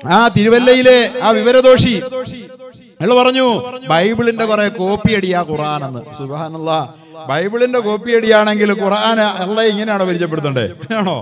ആ തിരുവല്ലയിലെ ആ വിവരദോഷി അയാൾ പറഞ്ഞു ബൈബിളിന്റെ കുറെ കോപ്പി അടിയാ ഖുറാൻ എന്ന് സുബാനല്ല ബൈബിളിന്റെ കോപ്പി അടിയാണെങ്കിൽ ഖുറാൻ അല്ല ഇങ്ങനെയാണോ പരിചയപ്പെടുത്തണ്ടേ ആണോ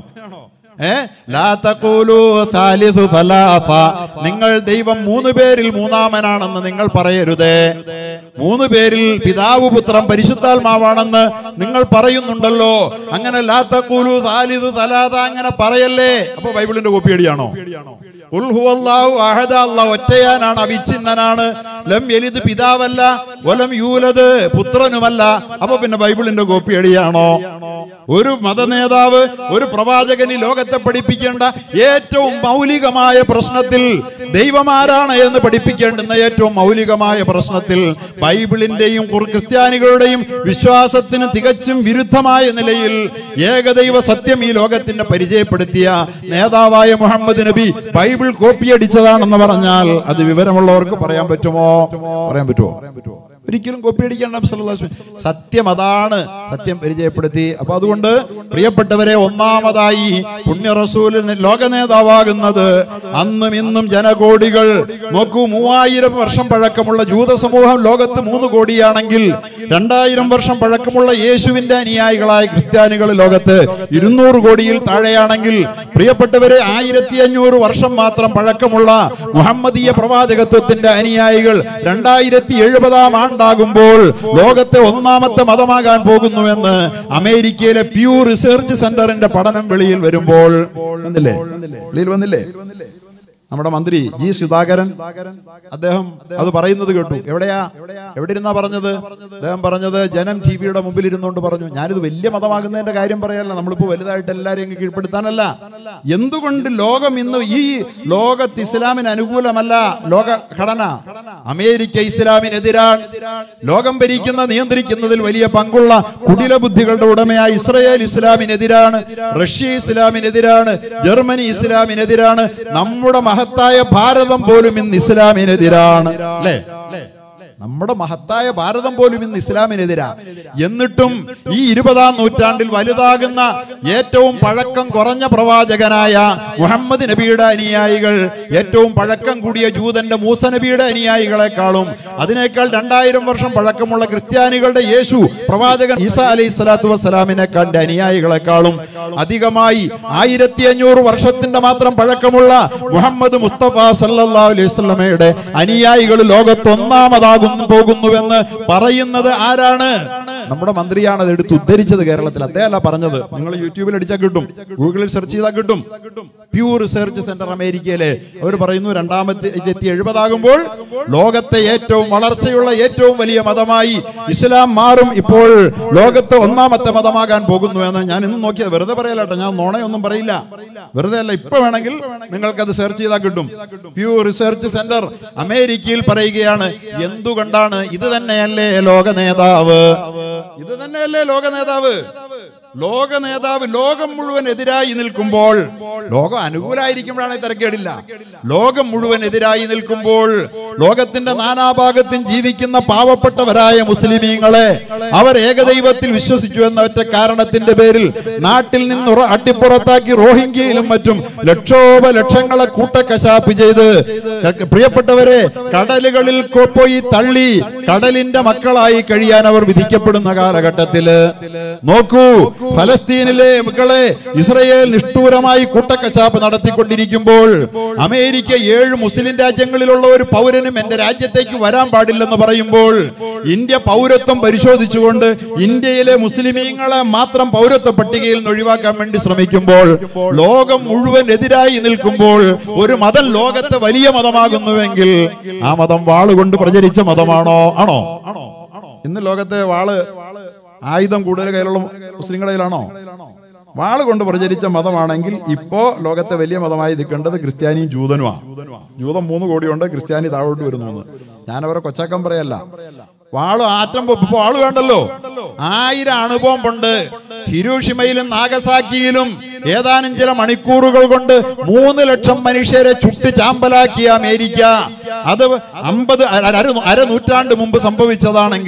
ഏ ലാ തഖൂലു സാലിസു സലാസ നിങ്ങൾ ദൈവം മൂന്ന് പേരിൽ മൂന്നാമനാണെന്ന് നിങ്ങൾ പറയരുതേ മൂന്ന് പേരിൽ പിതാവ് പുത്രൻ പരിശുദ്ധാത്മാവാണെന്ന് നിങ്ങൾ പറയുന്നുണ്ടല്ലോ അങ്ങനെ ലാ തഖൂലു സാലിസു സലാസ അങ്ങനെ പറയല്ലേ അപ്പൊ ബൈബിളിന്റെ കോപ്പി അടിയാണോ ഖുൽ ഹുവല്ലാഹു അഹദ അല്ലാഹു ഒറ്റയാനാണ് അവിഛിന്നനാണ് ലം യലിദ് പിതാവല്ല വലം യൂലത് പുത്രനുമല്ല അപ്പൊ പിന്നെ ബൈബിളിന്റെ കോപ്പി അടിയാണോ ഒരു മതനേതാവ് ഒരു പ്രവാചകന് ലോകത്തെ പഠിപ്പിക്കേണ്ട ഏറ്റവും മൗലികമായ പ്രശ്നത്തിൽ ദൈവമാരാണ് എന്ന് പഠിപ്പിക്കേണ്ടുന്ന ഏറ്റവും മൗലികമായ പ്രശ്നത്തിൽ ബൈബിളിന്റെയും കുർ- ക്രിസ്ത്യാനികളുടെയും വിശ്വാസത്തിന് തികച്ചും വിരുദ്ധമായ നിലയിൽ ഏകദൈവ സത്യം ഈ ലോകത്തിന് പരിചയപ്പെടുത്തിയ നേതാവായ മുഹമ്മദ് നബി ബൈബിൾ കോപ്പിയടിച്ചതാണെന്ന് പറഞ്ഞാൽ അത് വിവരമുള്ളവർക്ക് പറയാൻ പറ്റുമോ പറയാൻ പറ്റുമോ ഒരിക്കലും കോപ്പി അടിക്കേണ്ട നബി സല്ലല്ലാഹു അലൈഹി വസല്ലം. സത്യം അതാണ് സത്യം പരിചയപ്പെടുത്തി അപ്പൊ അതുകൊണ്ട് പ്രിയപ്പെട്ടവരെ ഒന്നാമതായി പുണ്യ റസൂലിന് ലോക നേതാവാകുന്നത് അന്നും ഇന്നും ജനകോടികൾ നോക്കൂ മൂവായിരം വർഷം പഴക്കമുള്ള ജൂത സമൂഹം ലോകത്ത് മൂന്ന് കോടിയാണെങ്കിൽ രണ്ടായിരം വർഷം പഴക്കമുള്ള യേശുവിന്റെ അനുയായികളായ ക്രിസ്ത്യാനികൾ ലോകത്ത് ഇരുന്നൂറ് കോടിയിൽ താഴെയാണെങ്കിൽ പ്രിയപ്പെട്ടവരെ ആയിരത്തി അഞ്ഞൂറ് വർഷം മാത്രം പഴക്കമുള്ള മുഹമ്മദീയ പ്രവാചകത്വത്തിന്റെ അനുയായികൾ രണ്ടായിരത്തി എഴുപതാം ആണ്ടാകുമ്പോൾ ലോകത്തെ ഒന്നാമത്തെ മതമാകാൻ പോകുന്നുവെന്ന് അമേരിക്കയിലെ പ്യൂ റിസർച്ച് സെന്ററിന്റെ പഠനം വെളിയിൽ വരുമ്പോൾ വന്നില്ലേ വെളിയിൽ വന്നില്ലേ നമ്മുടെ മന്ത്രി ജി സുധാകരൻ അദ്ദേഹം അത് പറയുന്നത് കേട്ടു എവിടെയാ എവിടെ ഇരുന്നാ പറഞ്ഞത് അദ്ദേഹം പറഞ്ഞത് ജനം ടി വിയുടെ മുമ്പിൽ ഇരുന്നുകൊണ്ട് പറഞ്ഞു ഞാനിത് വലിയ മതമാകുന്നതിന്റെ കാര്യം പറയല്ല നമ്മളിപ്പോ വലുതായിട്ട് എല്ലാരെയും അങ്ങ് കീഴ്പ്പെടുത്താനല്ല എന്തുകൊണ്ട് ലോകം ഇന്ന് ഈ ലോകത്ത് ഇസ്ലാമിന് അനുകൂലമല്ല ലോക ഘടന അമേരിക്ക ഇസ്ലാമിനെതിരാണ് ലോകം ഭരിക്കുന്ന നിയന്ത്രിക്കുന്നതിൽ വലിയ പങ്കുള്ള കുടില ബുദ്ധികളുടെ ഉടമയായ ഇസ്രയേൽ ഇസ്ലാമിനെതിരാണ് റഷ്യ ഇസ്ലാമിനെതിരാണ് ജർമ്മനി ഇസ്ലാമിനെതിരാണ് നമ്മുടെ മഹത്തായ ഭാരതം പോലും ഇന്ന് ഇസ്ലാമിനെതിരാണ് അല്ലേ നമ്മുടെ മഹത്തായ ഭാരതം പോലും ഇന്ന് ഇസ്ലാമിനെതിരാ എന്നിട്ടും ഈ ഇരുപതാം നൂറ്റാണ്ടിൽ വലുതാകുന്ന ഏറ്റവും പഴക്കം കുറഞ്ഞ പ്രവാചകനായ മുഹമ്മദ് നബിയുടെ അനുയായികൾ ഏറ്റവും പഴക്കം കൂടിയ ജൂതന്റെ മൂസ നബിയുടെ അനുയായികളെക്കാളും അതിനേക്കാൾ രണ്ടായിരം വർഷം പഴക്കമുള്ള ക്രിസ്ത്യാനികളുടെ യേശു പ്രവാചകൻ ഈസ അലൈഹി സ്വലാത്തു വസ്സലാമിനെക്കാളുടെ അനുയായികളെക്കാളും അധികമായി ആയിരത്തി അഞ്ഞൂറ് വർഷത്തിന്റെ മാത്രം പഴക്കമുള്ള മുഹമ്മദ് മുസ്തഫ സല്ലല്ലാഹു അലൈഹി വസല്ലമയുടെ അനുയായികൾ ലോകത്ത് ഒന്നാമതാകുന്നു പോകുന്നുവെന്ന് പറയുന്നത് ആരാണ് നമ്മുടെ മന്ത്രിയാണ് അത് എടുത്ത് ഉദ്ധരിച്ചത് കേരളത്തിൽ അദ്ദേഹമല്ല പറഞ്ഞത് നിങ്ങൾ യൂട്യൂബിൽ അടിച്ചാൽ കിട്ടും ഗൂഗിളിൽ സെർച്ച് ചെയ്താൽ കിട്ടും പ്യൂർ റിസർച്ച് സെന്റർ അമേരിക്കയിലെ അവർ പറയുന്നു രണ്ടാമത്തെ എത്തി എഴുപതാകുമ്പോൾ ലോകത്തെ ഏറ്റവും വളർച്ചയുള്ള ഏറ്റവും വലിയ മതമായി ഇസ്ലാം മാറും ഇപ്പോൾ ലോകത്തെ ഒന്നാമത്തെ മതമാകാൻ പോകുന്നു എന്ന് ഞാൻ ഇന്ന് നോക്കിയത് വെറുതെ പറയലാട്ടോ ഞാൻ നോണയൊന്നും പറയില്ല വെറുതെ അല്ല ഇപ്പൊ വേണമെങ്കിൽ നിങ്ങൾക്ക് അത് സെർച്ച് ചെയ്താൽ കിട്ടും പ്യൂർ റിസർച്ച് സെന്റർ അമേരിക്കയിൽ പറയുകയാണ് എന്തുകൊണ്ടാണ് ഇത് തന്നെയല്ലേ ലോക നേതാവ് ഇത് തന്നെയല്ലേ ലോക നേതാവ് ലോക നേതാവ് ലോകം മുഴുവൻ എതിരായി നിൽക്കുമ്പോൾ ലോകം അനുകൂലമായിരിക്കുമ്പോഴാണ് ഈ തിരക്കേടില്ല ലോകം മുഴുവൻ എതിരായി നിൽക്കുമ്പോൾ ലോകത്തിന്റെ നാനാഭാഗത്തും ജീവിക്കുന്ന പാവപ്പെട്ടവരായ മുസ്ലിമീങ്ങളെ അവർ ഏകദൈവത്തിൽ വിശ്വസിച്ചു എന്ന ഒറ്റ കാരണത്തിന്റെ പേരിൽ നാട്ടിൽ നിന്ന് ഉറ- അട്ടിപ്പുറത്താക്കി റോഹിംഗ്യയിലും മറ്റും ലക്ഷോപ ലക്ഷങ്ങളെ കൂട്ടക്കശാപ്പ് ചെയ്ത് ക- പ്രിയപ്പെട്ടവരെ കടലുകളിൽ കൊ- പോയി തള്ളി കടലിന്റെ മക്കളായി കഴിയാൻ അവർ വിധിക്കപ്പെടുന്ന കാലഘട്ടത്തില് നോക്കൂ ഫലസ്തീനിലെ മക്കളെ ഇസ്രയേൽ നിഷ്ഠൂരമായി കൂട്ടക്കശാപ്പ് നടത്തിക്കൊണ്ടിരിക്കുമ്പോൾ അമേരിക്ക ഏഴ് മുസ്ലിം രാജ്യങ്ങളിലുള്ള ഒരു പൗരനും എന്റെ രാജ്യത്തേക്ക് വരാൻ പാടില്ലെന്ന് പറയുമ്പോൾ ഇന്ത്യ പൗരത്വം പരിശോധിച്ചുകൊണ്ട് ഇന്ത്യയിലെ മുസ്ലിമീങ്ങളെ മാത്രം പൗരത്വ പട്ടികയിൽ നിന്ന് ഒഴിവാക്കാൻ വേണ്ടി ശ്രമിക്കുമ്പോൾ ലോകം മുഴുവൻ എതിരായി നിൽക്കുമ്പോൾ ഒരു മതം ലോകത്തെ വലിയ മതമാകുന്നുവെങ്കിൽ ആ മതം വാളുകൊണ്ട് പ്രചരിച്ച മതമാണോ ആണോ ഇന്ന് ലോകത്തെ വാള് ആയുധം കൂടുതൽ കയ്യിലുള്ള മുസ്ലിങ്ങളുടെ കയ്യിലാണോ വാള് കൊണ്ട് പ്രചരിച്ച മതമാണെങ്കിൽ ഇപ്പോ ലോകത്തെ വലിയ മതമായി നിൽക്കേണ്ടത് ക്രിസ്ത്യാനിയും ജൂതനുമാണ് ജൂതം മൂന്ന് കോടിയുണ്ട് ക്രിസ്ത്യാനി താഴോട്ട് വരുന്നു എന്ന്. ഞാനവരെ കൊച്ചാക്കം പറയല്ല വാള് ആറ്റം പൊ- ഇപ്പൊ വാള് വേണ്ടല്ലോ ആയിരം അണുബോംബുണ്ട് ഹിരോഷിമയിലും നാഗസാക്കിയിലും ഏതാനും ചില മണിക്കൂറുകൾ കൊണ്ട് മൂന്ന് ലക്ഷം മനുഷ്യരെ ചുട്ട് ചാമ്പലാക്കിയ അമേരിക്ക അത് അമ്പത് അര അര നൂറ്റാണ്ട് മുമ്പ് സംഭവിച്ചതാണെങ്കിൽ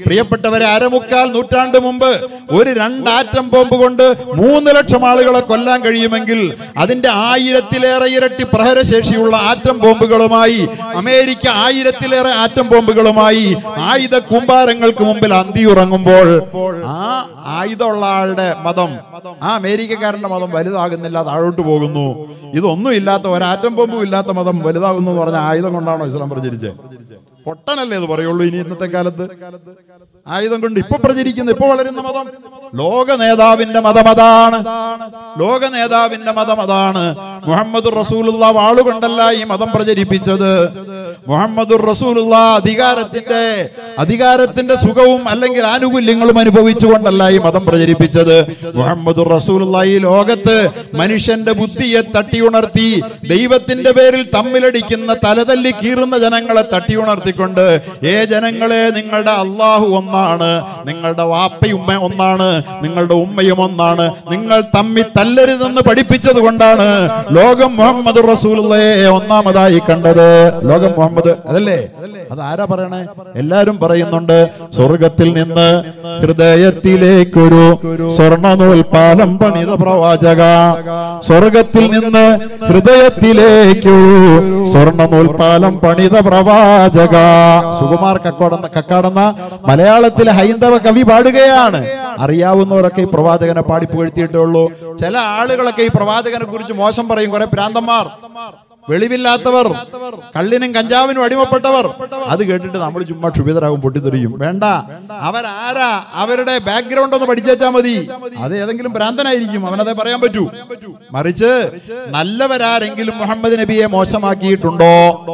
പ്രിയപ്പെട്ടവരെ അരമുക്കാൽ നൂറ്റാണ്ട് മുമ്പ് ഒരു രണ്ട് ആറ്റം ബോംബ് കൊണ്ട് മൂന്ന് ലക്ഷം ആളുകളെ കൊല്ലാൻ കഴിയുമെങ്കിൽ അതിന്റെ ആയിരത്തിലേറെ ഇരട്ടി പ്രഹരശേഷിയുള്ള ആറ്റം ബോംബുകളുമായി അമേരിക്ക ആയിരത്തിലേറെ ആറ്റം ബോംബുകളുമായി ആയുധ കൂമ്പാരങ്ങൾക്ക് മുമ്പിൽ അന്തിയുറങ്ങുമ്പോൾ ആ ആയുധമുള്ള ആളുടെ മതം ആ അമേരിക്കക്കാരന്റെ മതം വലുതാകുന്നില്ല താഴോട്ട് പോകുന്നു ഇതൊന്നും ഇല്ലാത്ത ഒരാറ്റം ബോംബും ഇല്ലാത്ത മതം വലുതാകുന്നു എന്ന് പറഞ്ഞ ആയുധം കൊണ്ടാണോ ഇസ്ലാം പ്രചരിച്ചത് പൊട്ടനല്ലേ ഇത് പറയുള്ളൂ ഇനി ഇന്നത്തെ കാലത്ത് ആയുധം കൊണ്ട് ഇപ്പൊ പ്രചരിക്കുന്ന ഇപ്പൊ വളരുന്ന മതം ലോക നേതാവിന്റെ മതം അതാണ് ലോക നേതാവിന്റെ മതം അതാണ് മുഹമ്മദ് റസൂലുള്ള വാളുകൊണ്ടല്ല ഈ മതം പ്രചരിപ്പിച്ചത് മുഹമ്മദ് റസൂലുള്ള അധികാരത്തിന്റെ അധികാരത്തിന്റെ സുഖവും അല്ലെങ്കിൽ ആനുകൂല്യങ്ങളും അനുഭവിച്ചുകൊണ്ടല്ല ഈ മതം പ്രചരിപ്പിച്ചത് മുഹമ്മദ് റസൂലുള്ള ഈ ലോകത്ത് മനുഷ്യന്റെ ബുദ്ധിയെ തട്ടിയുണർത്തി ദൈവത്തിന്റെ പേരിൽ തമ്മിലടിക്കുന്ന തലതല്ലി കീറുന്ന ജനങ്ങളെ തട്ടിയുണർത്തിക്കൊണ്ട് ഏ ജനങ്ങളെ നിങ്ങളുടെ അള്ളാഹു ഒന്നാണ് നിങ്ങളുടെ വാപ്പയും ഉമ്മ ഒന്നാണ് നിങ്ങളുടെ ഉമ്മയും ഒന്നാണ് നിങ്ങൾ തമ്മിൽ തല്ലരുതെന്ന് പഠിപ്പിച്ചത് കൊണ്ടാണ് ലോകം മുഹമ്മദ് റസൂലുള്ളയെ ഒന്നാമതായി കണ്ടത് ലോകം മുഹമ്മദ് അതല്ലേ അത് ആരാ പറയണേ എല്ലാരും പറയുന്നുണ്ട് സ്വർഗത്തിൽ നിന്ന് ഹൃദയത്തിലേക്കൊരു സ്വർണ്ണനൂൽ പാലം പണിത പ്രവാചക സ്വർഗത്തിൽ നിന്ന് ഹൃദയത്തിലേക്കൊരു സ്വർണ്ണനൂൽ പാലം പണിത പ്രവാചക സുകുമാർ കക്കോടന്ന കക്കാടെന്ന മലയാളത്തിലെ ഹൈന്ദവ കവി പാടുകയാണ് അറിയാവുന്നവരൊക്കെ ഈ പ്രവാചകനെ പാടി പുകഴ്ത്തിയിട്ടേ ഉള്ളൂ ചില ആളുകളൊക്കെ ഈ പ്രവാചകനെ കുറിച്ച് മോശം പറയും കുറെ പ്രാന്തന്മാർ വെളിവില്ലാത്തവർ കള്ളിനും കഞ്ചാവിനും അടിമപ്പെട്ടവർ അത് കേട്ടിട്ട് നമ്മൾ ചുമ്മാ ക്ഷുഭിതരാകും പൊട്ടിത്തെറിയും വേണ്ട അവരാരാ അവരുടെ ബാക്ക്ഗ്രൗണ്ട് ഒന്ന് പഠിച്ചേച്ചാ മതി അത് ഏതെങ്കിലും ഭ്രാന്തനായിരിക്കും അവനതേ പറയാൻ പറ്റൂ മറിച്ച് നല്ലവരാരെങ്കിലും മുഹമ്മദ് നബിയെ മോശമാക്കിയിട്ടുണ്ടോ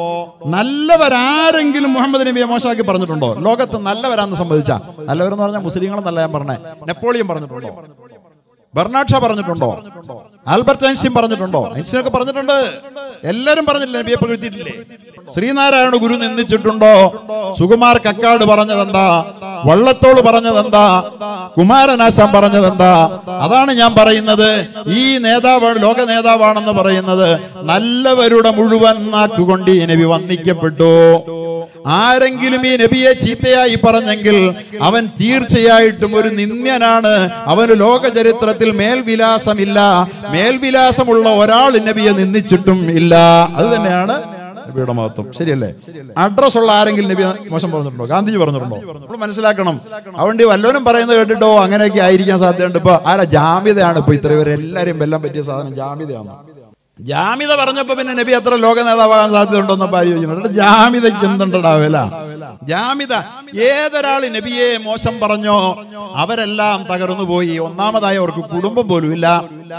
നല്ലവരാരെങ്കിലും മുഹമ്മദ് നബിയെ മോശമാക്കി പറഞ്ഞിട്ടുണ്ടോ ലോകത്ത് നല്ലവരാന്ന് സംബന്ധിച്ച നല്ലവരെന്ന് പറഞ്ഞാൽ മുസ്ലിങ്ങളെന്നല്ല ഞാൻ പറഞ്ഞേ നെപ്പോളിയൻ പറഞ്ഞിട്ടുണ്ടോ ബെർണാഡ് ഷാ പറഞ്ഞിട്ടുണ്ടോ ആൽബർട്ട് ഐൻസ്റ്റീൻ പറഞ്ഞിട്ടുണ്ടോ ഐൻസ്റ്റീൻ ഒക്കെ പറഞ്ഞിട്ടുണ്ട് എല്ലാരും പറഞ്ഞിട്ടില്ല നബിയെ പുകഴ്ത്തിയിട്ടില്ലേ ശ്രീനാരായണ ഗുരു നിന്ദിച്ചിട്ടുണ്ടോ സുകുമാർ കക്കാട് പറഞ്ഞതെന്താ വള്ളത്തോള് പറഞ്ഞതെന്താ കുമാരനാശാൻ പറഞ്ഞതെന്താ അതാണ് ഞാൻ പറയുന്നത് ഈ നേതാവ് ലോക നേതാവാണെന്ന് പറയുന്നത് നല്ലവരുടെ മുഴുവൻ നാക്കുകൊണ്ട് ഈ നബി വന്ദിക്കപ്പെട്ടു ആരെങ്കിലും ഈ നബിയെ ചീത്തയായി പറഞ്ഞെങ്കിൽ അവൻ തീർച്ചയായിട്ടും ഒരു നിന്ദ്യനാണ് അവന് ലോക ചരിത്രത്തിൽ മേൽവിലാസമില്ല മേൽവിലാസമുള്ള ഒരാൾ നബിയെ നിന്ദിച്ചിട്ടും ഇല്ല അത് തന്നെയാണ് നബിയുടെ മഹത്വം ശരിയല്ലേ അഡ്രസ് ഉള്ള ആരെങ്കിലും നബി മോശം പറഞ്ഞിട്ടുണ്ടോ ഗാന്ധിജി പറഞ്ഞിട്ടുണ്ടോ നമ്മൾ മനസ്സിലാക്കണം അതുകൊണ്ട് ഈ വല്ലവനും പറയുന്നത് കേട്ടിട്ടോ അങ്ങനെയൊക്കെ ആയിരിക്കാൻ സാധ്യതയുണ്ട് ഇപ്പൊ ആരാ ജാമ്യതയാണ് ഇപ്പൊ ഇത്രയും പേര് എല്ലാരെയും വെല്ലാൻ പറ്റിയ സാധനം ജാമ്യതയാണ് ജാമ്യത പറഞ്ഞപ്പോ പിന്നെ നബി അത്ര ലോക നേതാവാകാൻ സാധ്യതയുണ്ടോന്ന് പാരി ചോദിക്കുന്നുണ്ട് ജാമ്യതയ്ക്ക് എന്തുണ്ടടാ വില ജാമ്യത ഏതൊരാൾ നബിയെ മോശം പറഞ്ഞോ അവരെല്ലാം തകർന്നു പോയി ഒന്നാമതായി അവർക്ക് കുടുംബം പോലും ഇല്ല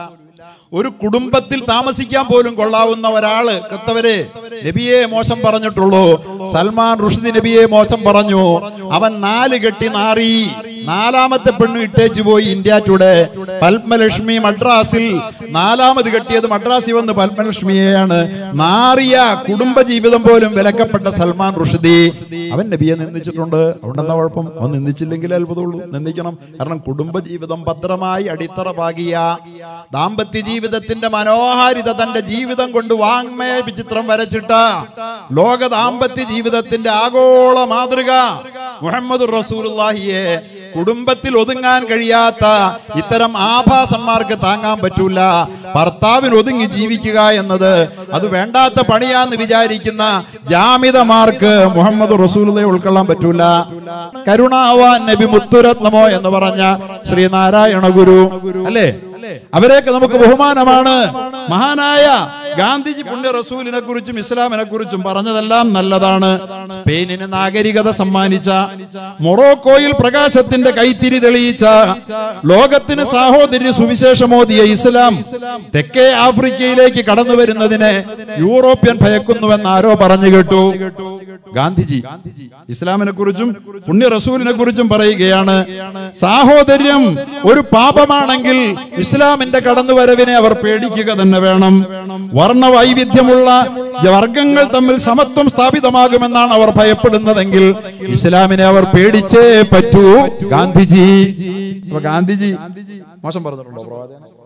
ഒരു കുടുംബത്തിൽ താമസിക്കാൻ പോലും കൊള്ളാവുന്ന ഒരാള് കത്തവരെ നബിയെ മോശം പറഞ്ഞിട്ടുള്ളൂ സൽമാൻ റുഷ്ദി നബിയെ മോശം പറഞ്ഞു അവൻ നാല് കെട്ടി നാറി നാലാമത്തെ പെണ്ണ് ഇട്ടേച്ചു പോയി ഇന്ത്യ ടുഡേ പത്മലക്ഷ്മി മദ്രാസിൽ നാലാമത് കെട്ടിയത് മദ്രാസിൽ വന്ന് പത്മലക്ഷ്മിയെയാണ് നാറിയ കുടുംബ ജീവിതം പോലും വിലക്കപ്പെട്ട സൽമാൻ റുഷ്ദി അവൻ നബിയെ നിന്ദിച്ചിട്ടുണ്ട് അതുകൊണ്ട് എന്താ കുഴപ്പം അവൻ നിന്ദിച്ചില്ലെങ്കിൽ അത്ഭുതമുള്ളൂ നിന്ദിക്കണം കാരണം കുടുംബ ജീവിതം ഭദ്രമായി അടിത്തറ പാകിയ ദാമ്പത്യ ജീവിതത്തിന്റെ മനോഹാരിത തന്റെ ജീവിതം കൊണ്ട് വാങ്മയ ചിത്രം വരച്ചിട്ട ലോക ദാമ്പത്യ ജീവിതത്തിന്റെ ആഗോള മാതൃക മുഹമ്മദ് റസൂലുള്ളാഹിയെ കുടുംബത്തിൽ ഒതുങ്ങാൻ കഴിയാത്ത ഇത്തരം ആഭാസന്മാർക്ക് താങ്ങാൻ പറ്റൂല ഭർത്താവിന് ഒതുങ്ങി ജീവിക്കുക എന്നത് അത് വേണ്ടാത്ത പണിയാന്ന് വിചാരിക്കുന്ന ജാമിതമാർക്ക് മുഹമ്മദ് റസൂലുള്ളയെ ഉൾക്കൊള്ളാൻ പറ്റൂല കരുണാവാൻ നബി മുത്തുരത്നമോ എന്ന് പറഞ്ഞ ശ്രീനാരായണ ഗുരു അല്ലേ അവരെയൊക്കെ നമുക്ക് ബഹുമാനമാണ് മഹാനായ ഗാന്ധിജി പുണ്യ റസൂലിനെ കുറിച്ചും ഇസ്ലാമിനെ കുറിച്ചും പറഞ്ഞതെല്ലാം നല്ലതാണ് സ്പെയിനിന് നാഗരികത സമ്മാനിച്ച മൊറോക്കോയിൽ പ്രകാശത്തിന്റെ കൈത്തിരി തെളിയിച്ച ലോകത്തിന് സാഹോദര്യ സുവിശേഷമോദിയ ഇസ്ലാം തെക്കേ ആഫ്രിക്കയിലേക്ക് കടന്നു വരുന്നതിനെ യൂറോപ്യൻ ഭയക്കുന്നുവെന്ന് ആരോ പറഞ്ഞു കേട്ടു ഗാന്ധിജി ഇസ്ലാമിനെ കുറിച്ചും പുണ്യ റസൂലിനെ കുറിച്ചും പറയുകയാണ് സാഹോദര്യം ഒരു പാപമാണെങ്കിൽ ഇസ്ലാമിന്റെ കടന്നുവരവിനെ അവർ പേടിക്കുക തന്നെ വേണം വർണ്ണ വൈവിധ്യമുള്ള വർഗങ്ങൾ തമ്മിൽ സമത്വം സ്ഥാപിതമാകുമെന്നാണ് അവർ ഭയപ്പെടുന്നതെങ്കിൽ ഇസ്ലാമിനെ അവർ പേടിച്ചേ പറ്റൂ ഗാന്ധിജി അപ്പൊ ഗാന്ധിജി മോശം പറഞ്ഞിട്ടുണ്ടോ പ്രവാചകനെ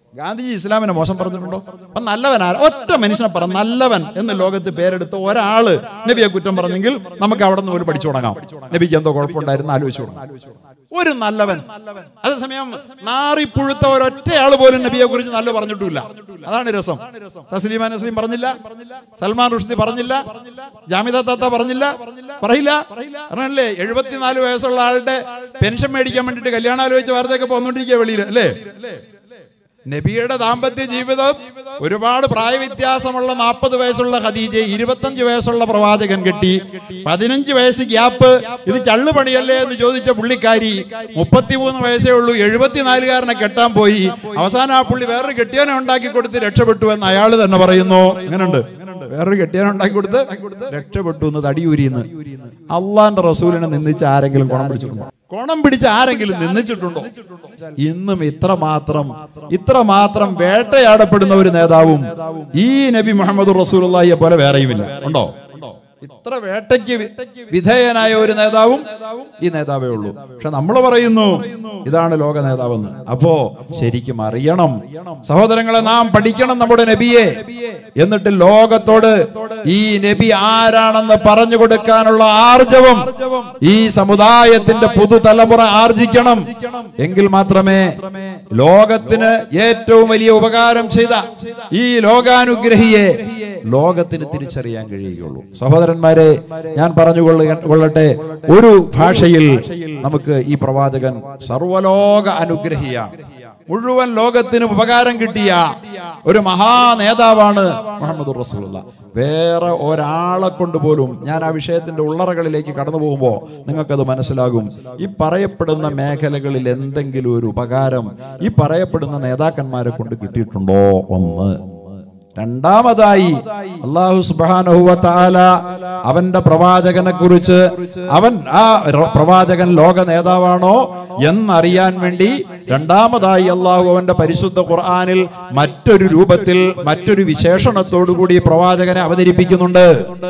ഗാന്ധിജി ഇസ്ലാമിനെ മോശം പറഞ്ഞിട്ടുണ്ടോ അപ്പൊ നല്ലവൻ ആരാ ഒറ്റ മനുഷ്യനെ പറ നല്ലവൻ എന്ന് ലോകത്ത് പേരെടുത്ത ഒരാള് നബിയെ കുറ്റം പറഞ്ഞെങ്കിൽ നമുക്ക് അവിടെ നിന്ന് ഒരു പഠിച്ചു തുടങ്ങാം നബിക്ക് എന്തോ കുഴപ്പമുണ്ടായിരുന്നു ആലോചിച്ചു തുടങ്ങാം ഒരു നല്ലവൻ അതേസമയം നാറിപ്പുഴുത്ത ഒരൊറ്റയാൾ പോലും നബിയെ കുറിച്ച് നല്ല പറഞ്ഞിട്ടില്ല അതാണ് രസം തസ്ലീമാ നസ്ലീം പറഞ്ഞില്ല സൽമാൻ റുഷ്ദി പറഞ്ഞില്ല ജാമിദ താത്ത പറഞ്ഞില്ല പറയില്ല പറഞ്ഞല്ലേ എഴുപത്തിനാല് വയസ്സുള്ള ആളുടെ പെൻഷൻ മേടിക്കാൻ വേണ്ടിട്ട് കല്യാണം ആലോചിച്ച വാർത്തയൊക്കെ പോന്നോണ്ടിരിക്കുക വെളിയിൽ അല്ലേ നബിയുടെ ദാമ്പത്യ ജീവിതം ഒരുപാട് പ്രായവ്യത്യാസമുള്ള നാൽപ്പത് വയസ്സുള്ള ഖദീജ ഇരുപത്തഞ്ച് വയസ്സുള്ള പ്രവാചകൻ കെട്ടി പതിനഞ്ച് വയസ്സ് ഗ്യാപ്പ് ഇത് ചള്ളു പണിയല്ലേ എന്ന് ചോദിച്ച പുള്ളിക്കാരി മുപ്പത്തിമൂന്ന് വയസ്സേ ഉള്ളൂ എഴുപത്തിനാലുകാരനെ കെട്ടാൻ പോയി അവസാനം ആ പുള്ളി വേറൊരു കെട്ടിയനെ ഉണ്ടാക്കി കൊടുത്ത് രക്ഷപ്പെട്ടു എന്ന് അയാൾ തന്നെ പറയുന്നു അങ്ങനുണ്ട് വേറൊരു കെട്ടിയനെ ഉണ്ടാക്കി കൊടുത്ത് രക്ഷപ്പെട്ടു എന്ന് തടിയൂരിന്ന് അള്ളാന്റെ റസൂലിനെ നിന്ദിച്ച് ആരെങ്കിലും കുണം പിടിച്ചിട്ടുണ്ടോ കുണം പിടിച്ച് ആരെങ്കിലും നിന്ദിച്ചിട്ടുണ്ടോ ഇന്നും ഇത്ര മാത്രം ഇത്ര മാത്രം വേട്ടയാടപ്പെടുന്ന ഒരു നേതാവും ഈ നബി മുഹമ്മദ് റസൂലുള്ളാഹിയെ പോലെ വേറെയുമില്ല ഉണ്ടോ ഇത്ര വേട്ടയ്ക്ക് വി- വിധേയനായ ഒരു നേതാവും ഈ നേതാവേ ഉള്ളൂ പക്ഷെ നമ്മൾ പറയുന്നു ഇതാണ് ലോക നേതാവെന്ന് അപ്പോ ശരിക്കും അറിയണം സഹോദരങ്ങളെ നാം പഠിക്കണം നമ്മുടെ നബിയെ എന്നിട്ട് ലോകത്തോട് ഈ നബി ആരാണെന്ന് പറഞ്ഞു കൊടുക്കാനുള്ള ആർജവം ഈ സമുദായത്തിന്റെ പുതുതലമുറ ആർജിക്കണം എങ്കിൽ മാത്രമേ ലോകത്തിന് ഏറ്റവും വലിയ ഉപകാരം ചെയ്ത ഈ ലോകാനുഗ്രഹിയെ ലോകത്തിന് തിരിച്ചറിയാൻ കഴിയുകയുള്ളൂ സഹോദരന്മാരെ ഞാൻ പറഞ്ഞു കൊള്ളുക- കൊള്ളട്ടെ ഒരു ഭാഷയിൽ നമുക്ക് ഈ പ്രവാചകൻ സർവലോക അനുഗ്രഹിയാണ് മുഴുവൻ ലോകത്തിന് ഉപകാരം കിട്ടിയ ഒരു മഹാ നേതാവാണ് മുഹമ്മദ് റസൂലുള്ള വേറെ ഒരാളെ കൊണ്ട് പോലും ഞാൻ ആ വിഷയത്തിന്റെ ഉള്ളറകളിലേക്ക് കടന്നു പോകുമ്പോൾ നിങ്ങൾക്കത് മനസ്സിലാകും ഈ പറയപ്പെടുന്ന മേഖലകളിൽ എന്തെങ്കിലും ഒരു ഉപകാരം ഈ പറയപ്പെടുന്ന നേതാക്കന്മാരെ കൊണ്ട് കിട്ടിയിട്ടുണ്ടോ ഒന്ന് രണ്ടാമതായി അള്ളാഹു സുബാനുഹുവ താല അവന്റെ പ്രവാചകനെ കുറിച്ച് അവൻ ആ ര- പ്രവാചകൻ ലോക നേതാവാണോ എന്നറിയാൻ വേണ്ടി രണ്ടാമതായി അള്ളാഹു അവന്റെ പരിശുദ്ധ ഖുർആനിൽ മറ്റൊരു രൂപത്തിൽ മറ്റൊരു വിശേഷണത്തോടു കൂടി ഈ പ്രവാചകനെ അവതരിപ്പിക്കുന്നുണ്ട്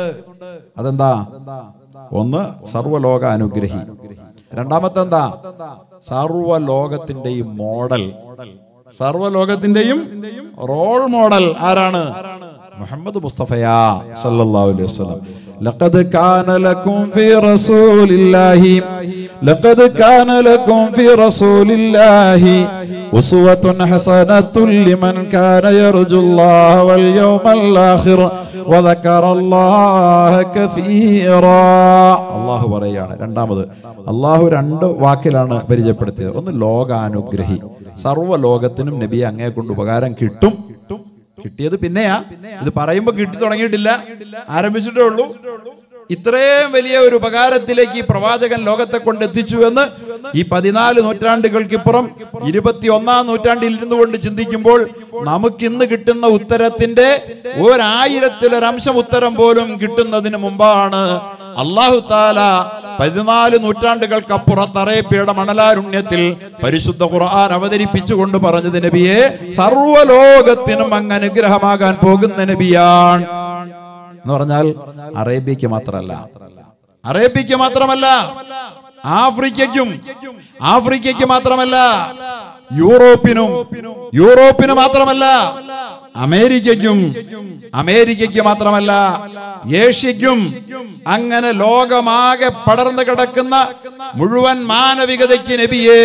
അതെന്താ ഒന്ന് സർവലോക അനുഗ്രഹി രണ്ടാമത്തെ എന്താ സർവലോകത്തിന്റെയും മോഡൽ സർവലോകത്തിന്റെയും റോൾ മോഡൽ ആരാണ് മുഹമ്മദ് മുസ്തഫയാ സല്ലല്ലാഹു അലൈഹി വസല്ലം ലഖദ് കാന ലക്കും ഫീ റസൂലില്ലാഹി ലഖദ് കാന ലക്കും ഫീ റസൂലില്ലാഹി ഉസ്വത്തുൻ ഹസനത്തുൻ ലിമൻ കാന യർജുല്ലാഹ വൽ യൗമൽ ആഖിർ വദക്കറ അല്ലാഹ കസീറാ അല്ലാഹു പറയാണ് രണ്ടാമത് അള്ളാഹു രണ്ട് വാക്കിലാണ് പരിചയപ്പെടുത്തിയത് ഒന്ന് ലോകാനുഗ്രഹി സർവ്വ ലോകത്തിനും നബിയെ അങ്ങേ കൊണ്ട് ഉപകാരം കിട്ടും കിട്ടിയത് പിന്നെയാ ഇത് പറയുമ്പോ കിട്ടി തുടങ്ങിയിട്ടില്ല ആരംഭിച്ചിട്ടേ ഉള്ളൂ ഇത്രയും വലിയ ഒരു ഉപകാരത്തിലേക്ക് ഈ പ്രവാചകൻ ലോകത്തെ കൊണ്ട് എത്തിച്ചു എന്ന് ഈ പതിനാല് നൂറ്റാണ്ടുകൾക്കിപ്പുറം ഇരുപത്തി ഒന്നാം നൂറ്റാണ്ടിൽ ഇരുന്നു കൊണ്ട് ചിന്തിക്കുമ്പോൾ നമുക്കിന്ന് കിട്ടുന്ന ഉത്തരത്തിന്റെ ഒരായിരത്തിലൊരംശം ഉത്തരം പോലും കിട്ടുന്നതിന് മുമ്പാണ് അള്ളാഹു താല പതിനാല് നൂറ്റാണ്ടുകൾക്കപ്പുറത്ത് അറേബ്യയുടെ മണലാരുണ്യത്തിൽ പരിശുദ്ധ ഖുർആൻ അവതരിപ്പിച്ചുകൊണ്ട് പറഞ്ഞത് നബിയെ സർവ്വലോകത്തിനും അങ്ങ് അനുഗ്രഹമാകാൻ പോകുന്ന നബിയാണ് എന്ന് പറഞ്ഞാൽ അറേബ്യക്ക് മാത്രമല്ല അറേബ്യക്ക് മാത്രമല്ല ആഫ്രിക്കയ്ക്കും ആഫ്രിക്കയ്ക്ക് മാത്രമല്ല യൂറോപ്പിനും യൂറോപ്പിന് മാത്രമല്ല അമേരിക്കയ്ക്കും അമേരിക്കയ്ക്ക് മാത്രമല്ല ഏഷ്യയ്ക്കും അങ്ങനെ ലോകമാകെ പടർന്നു കിടക്കുന്ന മുഴുവൻ മാനവികതയ്ക്ക് നബിയെ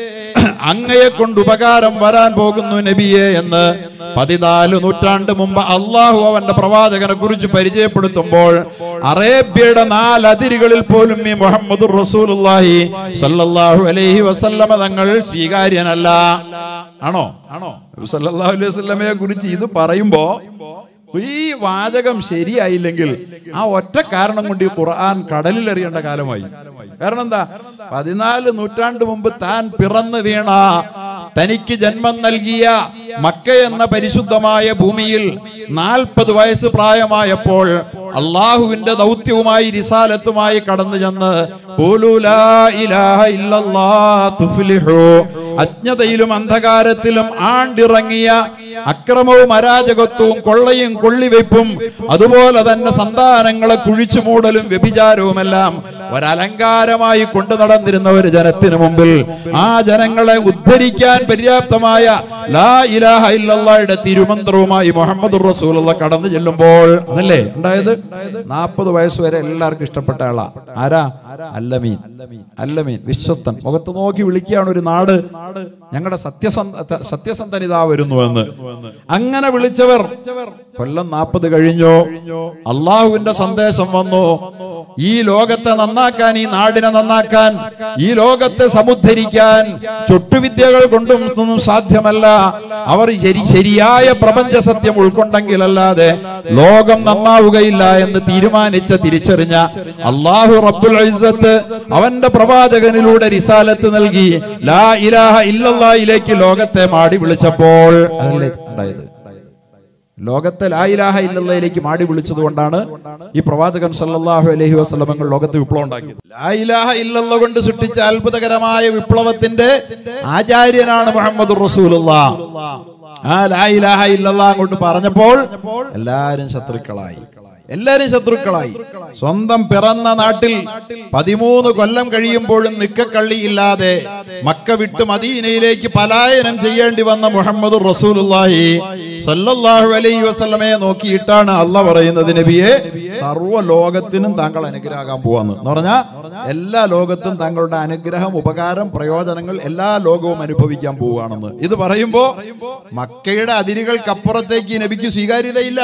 അങ്ങയെ കൊണ്ട് ഉപകാരം വരാൻ പോകുന്നു നബിയെ എന്ന് പതിനാല് നൂറ്റാണ്ട് മുമ്പ് അള്ളാഹു അവന്റെ പ്രവാചകനെ കുറിച്ച് പരിചയപ്പെടുത്തുമ്പോൾ അറേബ്യയുടെ നാലതിരുകളിൽ പോലും ഈ മുഹമ്മദ് റസൂലുള്ളാഹി സല്ലല്ലാഹു അലൈഹി വസല്ലമ തങ്ങൾ സ്വീകാര്യനല്ല ആണോ ആണോ സല്ലല്ലാഹു അലൈഹി വസല്ലമയെ കുറിച്ച് ഇത് പറയുമ്പോ ഈ വാചകം ശരിയായില്ലെങ്കിൽ ആ ഒറ്റ കാരണം കൊണ്ട് ഈ ഖുർആൻ കടലിൽ എറിയേണ്ട കാലമായി കാരണം എന്താ പതിനാല് നൂറ്റാണ്ട് മുമ്പ് താൻ പിറന്നു വീണ തനിക്ക് ജന്മം നൽകിയ മക്ക എന്ന പരിശുദ്ധമായ ഭൂമിയിൽ നാൽപ്പത് വയസ്സ് പ്രായമായപ്പോൾ അള്ളാഹുവിന്റെ ദൗത്യവുമായി റിസാലത്തുമായി കടന്നു ചെന്ന് "ഖൂലൂ ലാ ഇലാഹ ഇല്ലല്ലാഹ് തുഫ്ലിഹൂ." അജ്ഞതയിലും അന്ധകാരത്തിലും ആണ്ടിറങ്ങിയ അക്രമവും അരാജകത്വവും കൊള്ളയും കൊള്ളിവെപ്പും അതുപോലെ തന്നെ സന്താനങ്ങളെ കുഴിച്ചു മൂടലും വ്യഭിചാരവുമെല്ലാം ഒരലങ്കാരമായി കൊണ്ടു നടന്നിരുന്ന ഒരു ജനത്തിന് മുമ്പിൽ ആ ജനങ്ങളെ ഉദ്ധരിക്കാൻ പര്യാപ്തമായ ലാ ഇലാഹ ഇല്ലല്ലാഹയുടെ തിരുമന്ത്രവുമായി മുഹമ്മദ് റസൂലുള്ള കടന്നു ചെല്ലുമ്പോൾ അതല്ലേ ഉണ്ടായത് നാൽപ്പത് വയസ്സ് വരെ എല്ലാവർക്കും ഇഷ്ടപ്പെട്ട ആളാ ആരാ അല്ലമീൻ അല്ലമീൻ വിശ്വസ്തൻ മുഖത്ത് നോക്കി വിളിക്കുകയാണ് ഒരു നാട് ഞങ്ങളുടെ സത്യസന്ധ സത്യസന്ധൻ ഇതാ വരുന്നു എന്ന് അങ്ങനെ വിളിച്ചവർ കൊല്ലം നാൽപ്പത് കഴിഞ്ഞു അള്ളാഹുവിന്റെ സന്ദേശം വന്നു ഈ ലോകത്തെ നന്നാക്കാൻ ഈ നാടിനെ നന്നാക്കാൻ ഈ ലോകത്തെ സമുദ്ധരിക്കാൻ ചുട്ടുവിദ്യകൾ കൊണ്ടും ഒന്നും സാധ്യമല്ല അവർ ശരി- ശരിയായ പ്രപഞ്ച സത്യം ഉൾക്കൊണ്ടെങ്കിലല്ലാതെ ലോകം നന്നാവുകയില്ല എന്ന് തീരുമാനിച്ച തിരിച്ചറിഞ്ഞ അള്ളാഹു റബ്ബുൽ ഇസ്സത്ത് അവന്റെ പ്രവാചകനിലൂടെ റിസാലത്ത് നൽകി ലാ ഇലാഹ ഇല്ലല്ലാഹിലേക്ക് ലോകത്തെ മാടി വിളിച്ചപ്പോൾ അതല്ലേ ഉണ്ടായത് ലോകത്തെ ലായിലാഹ ഇല്ലല്ലയിലേക്ക് മാടി വിളിച്ചത് കൊണ്ടാണ് ഈ പ്രവാചകൻ സല്ലല്ലാഹു അലൈഹി വസല്ലമങ്ങൾ ലോകത്ത് വിപ്ലവം ഉണ്ടാക്കിയത് ലായിലാഹ ഇല്ലല്ല കൊണ്ട് സൃഷ്ടിച്ച അത്ഭുതകരമായ വിപ്ലവത്തിന്റെ ആചാര്യനാണ് മുഹമ്മദ് റസൂലുള്ള ആ ലായിലാഹ ഇല്ലല്ല അങ്ങോട്ട് പറഞ്ഞപ്പോൾ എല്ലാരും ശത്രുക്കളായി എല്ലാരും ശത്രുക്കളായി സ്വന്തം പിറന്ന നാട്ടിൽ പതിമൂന്ന് കൊല്ലം കഴിയുമ്പോഴും നിക്കക്കള്ളിയില്ലാതെ മക്ക വിട്ട് മദീനയിലേക്ക് പലായനം ചെയ്യേണ്ടി വന്ന മുഹമ്മദ് റസൂലുള്ളാഹി സല്ലല്ലാഹു അലൈഹി വസല്ലമയെ നോക്കിയിട്ടാണ് അല്ല പറയുന്നത് നബിയെ സർവ്വ ലോകത്തിനും താങ്കൾ അനുഗ്രഹമാകാൻ പോവാന്ന് എന്ന് പറഞ്ഞാ എല്ലാ ലോകത്തും താങ്കളുടെ അനുഗ്രഹം ഉപകാരം പ്രയോജനങ്ങൾ എല്ലാ ലോകവും അനുഭവിക്കാൻ പോവുകയാണെന്ന് ഇത് പറയുമ്പോ മക്കയുടെ അതിരുകൾക്കപ്പുറത്തേക്ക് ഈ നബിക്ക് സ്വീകാര്യതയില്ല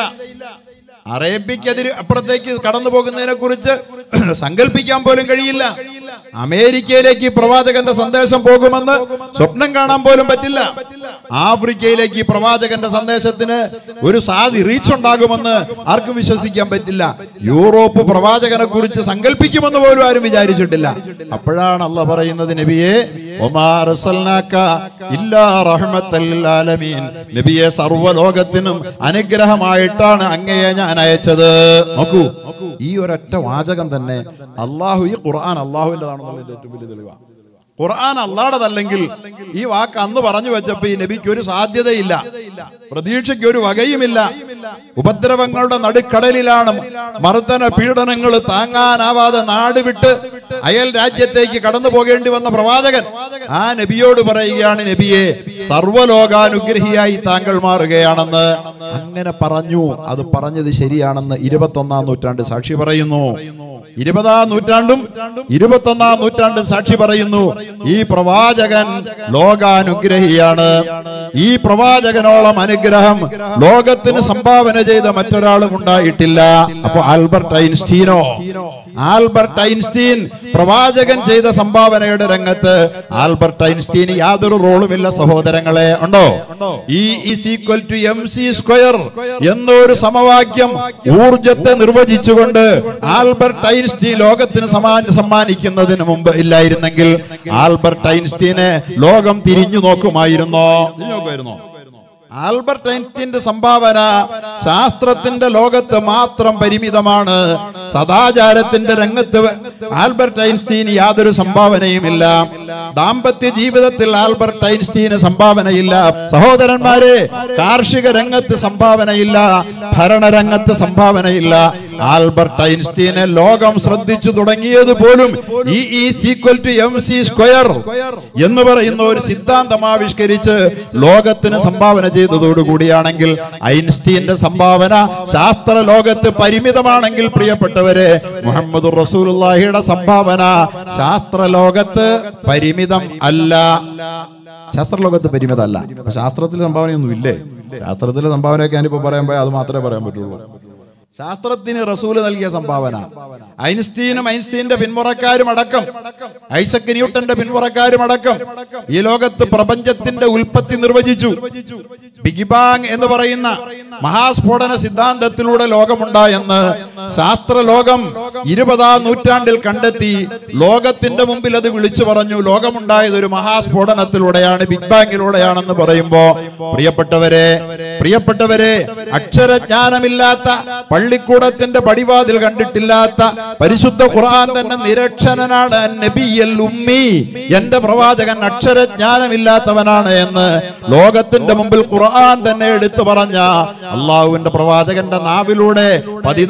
അറേബ്യക്കെതിര് അപ്പുറത്തേക്ക് കടന്നു പോകുന്നതിനെ കുറിച്ച് സങ്കല്പിക്കാൻ പോലും കഴിയില്ല അമേരിക്കയിലേക്ക് ഈ പ്രവാചകന്റെ സന്ദേശം പോകുമെന്ന് സ്വപ്നം കാണാൻ പോലും പറ്റില്ല ആഫ്രിക്കയിലേക്ക് ഈ പ്രവാചകന്റെ സന്ദേശത്തിന് ഒരു സാധി റീച്ച് ഉണ്ടാകുമെന്ന് ആർക്കും വിശ്വസിക്കാൻ പറ്റില്ല യൂറോപ്പ് പ്രവാചകനെ കുറിച്ച് സങ്കല്പിക്കുമെന്ന് പോലും ആരും വിചാരിച്ചിട്ടില്ല അപ്പോഴാണ് അല്ല പറയുന്നത് നബിയെ ഒമാ അർസൽനാക ഇല്ലാ റഹ്മത്തൽ ലിൽ ആലമീൻ നബിയെ സർവ്വലോകത്തിനും അനുഗ്രഹമായിട്ടാണ് അങ്ങയെ ഞാൻ അയച്ചത് നോക്കൂ ഈ ഒരൊറ്റ വാചകം തന്നെ അള്ളാഹു ഈ ഖുർആൻ അള്ളാഹുവിൻ്റെതാണെന്നുള്ളതിന്റെ ഏറ്റവും വലിയ തെളിവാണ് ഖുർആൻ അള്ളാടതല്ലെങ്കിൽ ഈ വാക്ക് അന്ന് പറഞ്ഞു വെച്ചപ്പോ ഈ നബിക്ക് ഒരു സാധ്യതയില്ല പ്രതീക്ഷയ്ക്ക് ഒരു വകയുമില്ല ഉപദ്രവങ്ങളുടെ നടുക്കടലിലാണ് മർദ്ദന പീഡനങ്ങൾ താങ്ങാനാവാതെ നാട് വിട്ട് അയൽ രാജ്യത്തേക്ക് കടന്നു പോകേണ്ടി വന്ന പ്രവാചകൻ ആ നബിയോട് പറയുകയാണ് നബിയെ സർവ്വലോകാനുഗ്രഹിയായി താങ്കൾ മാറുകയാണെന്ന് അങ്ങനെ പറഞ്ഞു അത് പറഞ്ഞത് ശരിയാണെന്ന് ഇരുപത്തൊന്നാം നൂറ്റാണ്ട് സാക്ഷി പറയുന്നു ഇരുപതാം നൂറ്റാണ്ടും ഇരുപത്തൊന്നാം നൂറ്റാണ്ടും സാക്ഷി പറയുന്നു ഈ പ്രവാചകൻ ലോകാനുഗ്രഹിയാണ് ഈ പ്രവാചകനോളം അനുഗ്രഹം ലോകത്തിന് സംഭാവന ചെയ്ത മറ്റൊരാളും ഉണ്ടായിട്ടില്ല അപ്പൊ ആൽബർട്ട് ഐൻസ്റ്റീനോ ആൽബർട്ട് ഐൻസ്റ്റീൻ പ്രവാചകൻ ചെയ്ത സംഭാവനയുടെ രംഗത്ത് ആൽബർട്ട് ഐൻസ്റ്റീന് യാതൊരു റോളുമില്ല സഹോദരങ്ങളെ ഉണ്ടോ E is equal to M C square എന്നൊരു സമവാക്യം ഊർജത്തെ നിർവചിച്ചുകൊണ്ട് ആൽബർട്ട് ഐൻസ്റ്റീൻ ലോകത്തിന് സമാ- സമ്മാനിക്കുന്നതിന് മുമ്പ് ഇല്ലായിരുന്നെങ്കിൽ ആൽബർട്ട് ഐൻസ്റ്റീനെ ലോകം തിരിഞ്ഞു നോക്കുമായിരുന്നോ തിരിഞ്ഞു നോക്കുമായിരുന്നോ ആൽബർട്ട് ഐൻസ്റ്റീന്റെ സംഭാവന ശാസ്ത്രത്തിന്റെ ലോകത്ത് മാത്രം പരിമിതമാണ് സദാചാരത്തിന്റെ രംഗത്ത് ആൽബർട്ട് ഐൻസ്റ്റീൻ യാതൊരു സംഭാവനയുമില്ല ദാമ്പത്യ ജീവിതത്തിൽ ആൽബർട്ട് ഐൻസ്റ്റീന് സംഭാവനയില്ല സഹോദരന്മാരെ കാർഷിക രംഗത്ത് സംഭാവനയില്ല ഭരണരംഗത്ത് സംഭാവനയില്ല ആൽബർട്ട് ഐൻസ്റ്റീനെ ലോകം ശ്രദ്ധിച്ചു തുടങ്ങിയത് പോലും E is equal to M C square എന്ന് പറയുന്ന ഒരു സിദ്ധാന്തം ആവിഷ്കരിച്ച് ലോകത്തിന് സംഭാവന ചെയ്തതോടുകൂടിയാണെങ്കിൽ ഐൻസ്റ്റീന്റെ സംഭാവന ശാസ്ത്ര ലോകത്ത് പരിമിതമാണെങ്കിൽ പ്രിയപ്പെട്ടവരെ മുഹമ്മദ് റസൂലുള്ളാഹിയുടെ സംഭാവന ശാസ്ത്ര ലോകത്ത് പരിമിതം അല്ല ശാസ്ത്രലോകത്ത് പരിമിതമല്ല അപ്പൊ ശാസ്ത്രത്തിൽ സംഭാവനയൊന്നും ഇല്ലേ ശാസ്ത്രത്തിലെ സംഭാവനയൊക്കെ ഞാനിപ്പോ പറയാൻ പോയാൽ അത് മാത്രമേ പറയാൻ പറ്റുള്ളൂ ശാസ്ത്രത്തിന് റസൂല് നൽകിയ സംഭാവന ഐൻസ്റ്റീനും ഐൻസ്റ്റീന്റെ പിന്മുറക്കാരും അടക്കം ഐസക് ന്യൂട്ടന്റെ പിന്മുറക്കാരും അടക്കം ഈ ലോകത്ത് പ്രപഞ്ചത്തിന്റെ ഉൽപ്പത്തി നിർവചിച്ചു ബിഗ് ബാങ് എന്ന് പറയുന്ന മഹാസ്ഫോടന സിദ്ധാന്തത്തിലൂടെ ലോകമുണ്ടായെന്ന് ശാസ്ത്ര ലോകം ഇരുപതാം നൂറ്റാണ്ടിൽ കണ്ടെത്തി ലോകത്തിന്റെ മുമ്പിൽ അത് വിളിച്ചു പറഞ്ഞു ലോകമുണ്ടായത് ഒരു മഹാസ്ഫോടനത്തിലൂടെയാണ് ബിഗ് ബാങ്ങിലൂടെയാണെന്ന് പറയുമ്പോ പ്രിയപ്പെട്ടവരെ പ്രിയപ്പെട്ടവരെ അക്ഷരജ്ഞാനമില്ലാത്ത പള്ളിക്കൂടത്തിന്റെ പടിവാതിൽ കണ്ടിട്ടില്ലാത്ത പരിശുദ്ധ ഖുർആൻ തന്നെ നിരക്ഷരനാണ് നബിയൽ ഉമ്മി എന്റെ പ്രവാചകൻ അക്ഷരജ്ഞാനമില്ലാത്തവനാണ് എന്ന് ലോകത്തിന്റെ മുമ്പിൽ ഖുർആൻ തന്നെ എടുത്തു പറഞ്ഞ അള്ളാഹുവിന്റെ പ്രവാചകന്റെ നാവിലൂടെ പതിനാല് നൂറ്റാണ്ട്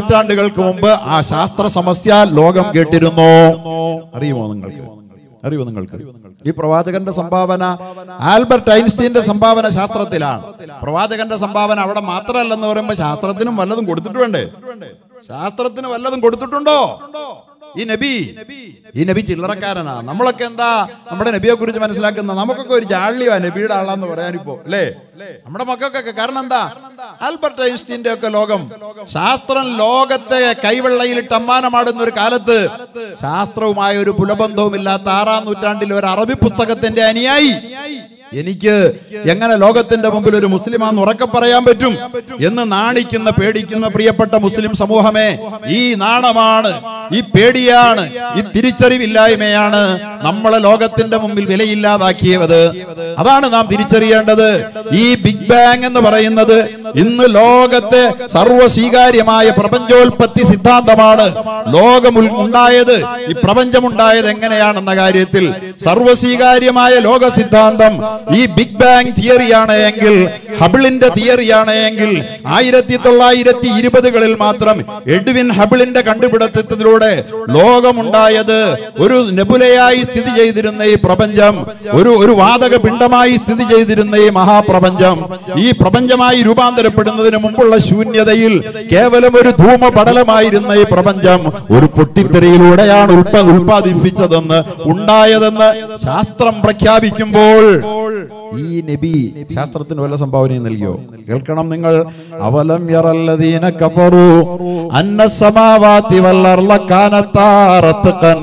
നൂറ്റാണ്ടുകൾക്ക് മുമ്പ് ആ ശാസ്ത്ര സമസ്യ ലോകം കേട്ടിരുന്നു അറിയുമോ നിങ്ങൾക്ക് അറിയുമോ നിങ്ങൾക്ക് ഈ പ്രവാചകന്റെ സംഭാവന ആൽബർട്ട് ഐൻസ്റ്റീന്റെ സംഭാവന ശാസ്ത്രത്തിലാണ് പ്രവാചകന്റെ സംഭാവന അവിടെ മാത്രമല്ലെന്ന് പറയുമ്പോൾ ശാസ്ത്രത്തിനും വല്ലതും കൊടുത്തിട്ട് വേണ്ടേ ശാസ്ത്രത്തിന് വല്ലതും കൊടുത്തിട്ടുണ്ടോ ഈ നബി ഈ നബി ചില്ലറക്കാരനാ നമ്മളൊക്കെ എന്താ നമ്മുടെ നബിയെ കുറിച്ച് മനസ്സിലാക്കുന്ന നമുക്കൊക്കെ ഒരു ജാള്യമാ നബിയുടെ ആളാന്ന് പറയാനിപ്പോ അല്ലേ നമ്മുടെ മക്കൾക്കൊക്കെ കാരണം എന്താ ആൽബർട്ട് ഐൻസ്റ്റീന്റെ ഒക്കെ ലോകം ശാസ്ത്രം ലോകത്തെ കൈവെള്ളയിലിട്ട് അമ്മാനമാടുന്ന ഒരു കാലത്ത് ശാസ്ത്രവുമായ ഒരു പുലബന്ധവും ഇല്ലാത്ത ആറാം നൂറ്റാണ്ടിൽ ഒരു അറബി പുസ്തകത്തിന്റെ അനുയായി എനിക്ക് എങ്ങനെ ലോകത്തിന്റെ മുമ്പിൽ ഒരു മുസ്ലിമാന്ന് ഉറക്കെ പറയാൻ പറ്റും എന്ന് നാണിക്കുന്ന പേടിക്കുന്ന പ്രിയപ്പെട്ട മുസ്ലിം സമൂഹമേ ഈ നാണമാണ് ഈ പേടിയാണ് ഈ തിരിച്ചറിവില്ലായ്മയാണ് നമ്മളെ ലോകത്തിന്റെ മുമ്പിൽ വിലയില്ലാതാക്കിയത് അതാണ് നാം തിരിച്ചറിയേണ്ടത് ഈ ബിഗ് ബാങ് എന്ന് പറയുന്നത് ഇന്ന് ലോകത്തെ സർവസ്വീകാര്യമായ പ്രപഞ്ചോൽപത്തി സിദ്ധാന്തമാണ് ലോകം ഉൽ- ഉണ്ടായത് ഈ പ്രപഞ്ചമുണ്ടായത് എങ്ങനെയാണെന്ന കാര്യത്തിൽ സർവസ്വീകാര്യമായ ലോക സിദ്ധാന്തം ഈ ബിഗ് ബാങ് തിയറിയാണ് എങ്കിൽ ഹബിളിന്റെ തിയറിയാണ് എങ്കിൽ ആയിരത്തി തൊള്ളായിരത്തി ഇരുപതുകളിൽ മാത്രം എഡ്വിൻ ഹബിളിന്റെ കണ്ടുപിടുത്തത്തിലൂടെ ലോകമുണ്ടായത് ഒരു നെബുലയായി സ്ഥിതി ചെയ്തിരുന്ന ഈ പ്രപഞ്ചം ഒരു ഒരു വാതക പിണ്ഡമായി സ്ഥിതി ചെയ്തിരുന്ന ഈ മഹാപ്രപഞ്ചം ഈ പ്രപഞ്ചമായി രൂപാന്തരപ്പെടുന്നതിന് മുമ്പുള്ള ശൂന്യതയിൽ കേവലം ഒരു ധൂമപടലമായിരുന്ന ഈ പ്രപഞ്ചം ഒരു പൊട്ടിത്തെറിയിലൂടെയാണ് ഉൽപ്പ ഉൽപ്പാദിപ്പിച്ചതെന്ന് ഉണ്ടായതെന്ന് ശാസ്ത്രം പ്രഖ്യാപിക്കുമ്പോൾ ഈ നബി ശാസ്ത്രത്തിന് വല്ല സംഭാവനയും നൽകിയോ കേൾക്കണം നിങ്ങൾ അവലം യറല്ലദീന കഫറു അന്ന സമാവാതി വല്ലർള കാനത്താ റത്ഖൻ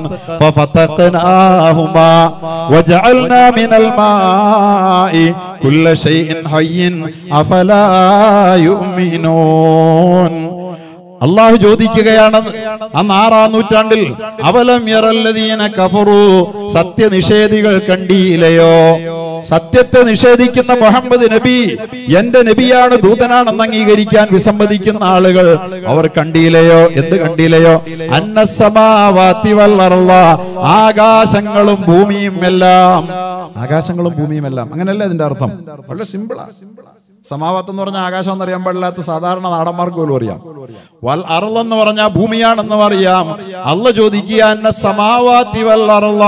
ഫഫതഖനാഹുമാ വജഅൽനാ മിനൽ മാഇ കുല്ല ഷൈഇൻ ഹയ്യിൻ അഫലാ യുഅ്മിനൂൻ അള്ളാഹു ചോദിക്കുകയാണ് അന്ന് ആറാം നൂറ്റാണ്ടിൽ അവലം യറല്ലദീന കഫറു സത്യനിഷേധികൾ കണ്ടിയില്ലയോ സത്യത്തെ നിഷേധിക്കുന്ന മുഹമ്മദ് നബി എന്റെ നബിയാണ് ദൂതനാണെന്ന് അംഗീകരിക്കാൻ വിസമ്മതിക്കുന്ന ആളുകൾ അവർ കണ്ടിയില്ലയോ എന്ത് കണ്ടില്ലയോ അന്നസമാവാത്തി വല്ലറുള്ള ആകാശങ്ങളും ഭൂമിയും എല്ലാം ആകാശങ്ങളും ഭൂമിയും എല്ലാം അങ്ങനെയല്ലേ അതിന്റെ അർത്ഥം വളരെ സിമ്പിളാ സമാവാത്ത് എന്ന് പറഞ്ഞാൽ ആകാശം എന്നറിയാൻ പാടില്ലാത്ത സാധാരണ നാടന്മാർക്ക് പോലും അറിയാം വൽ അറളെന്ന് പറഞ്ഞാൽ ഭൂമിയാണെന്നും അറിയാം അല്ല ചോദിക്കുക എന്നെ സമാവാത്തി വൽ അറള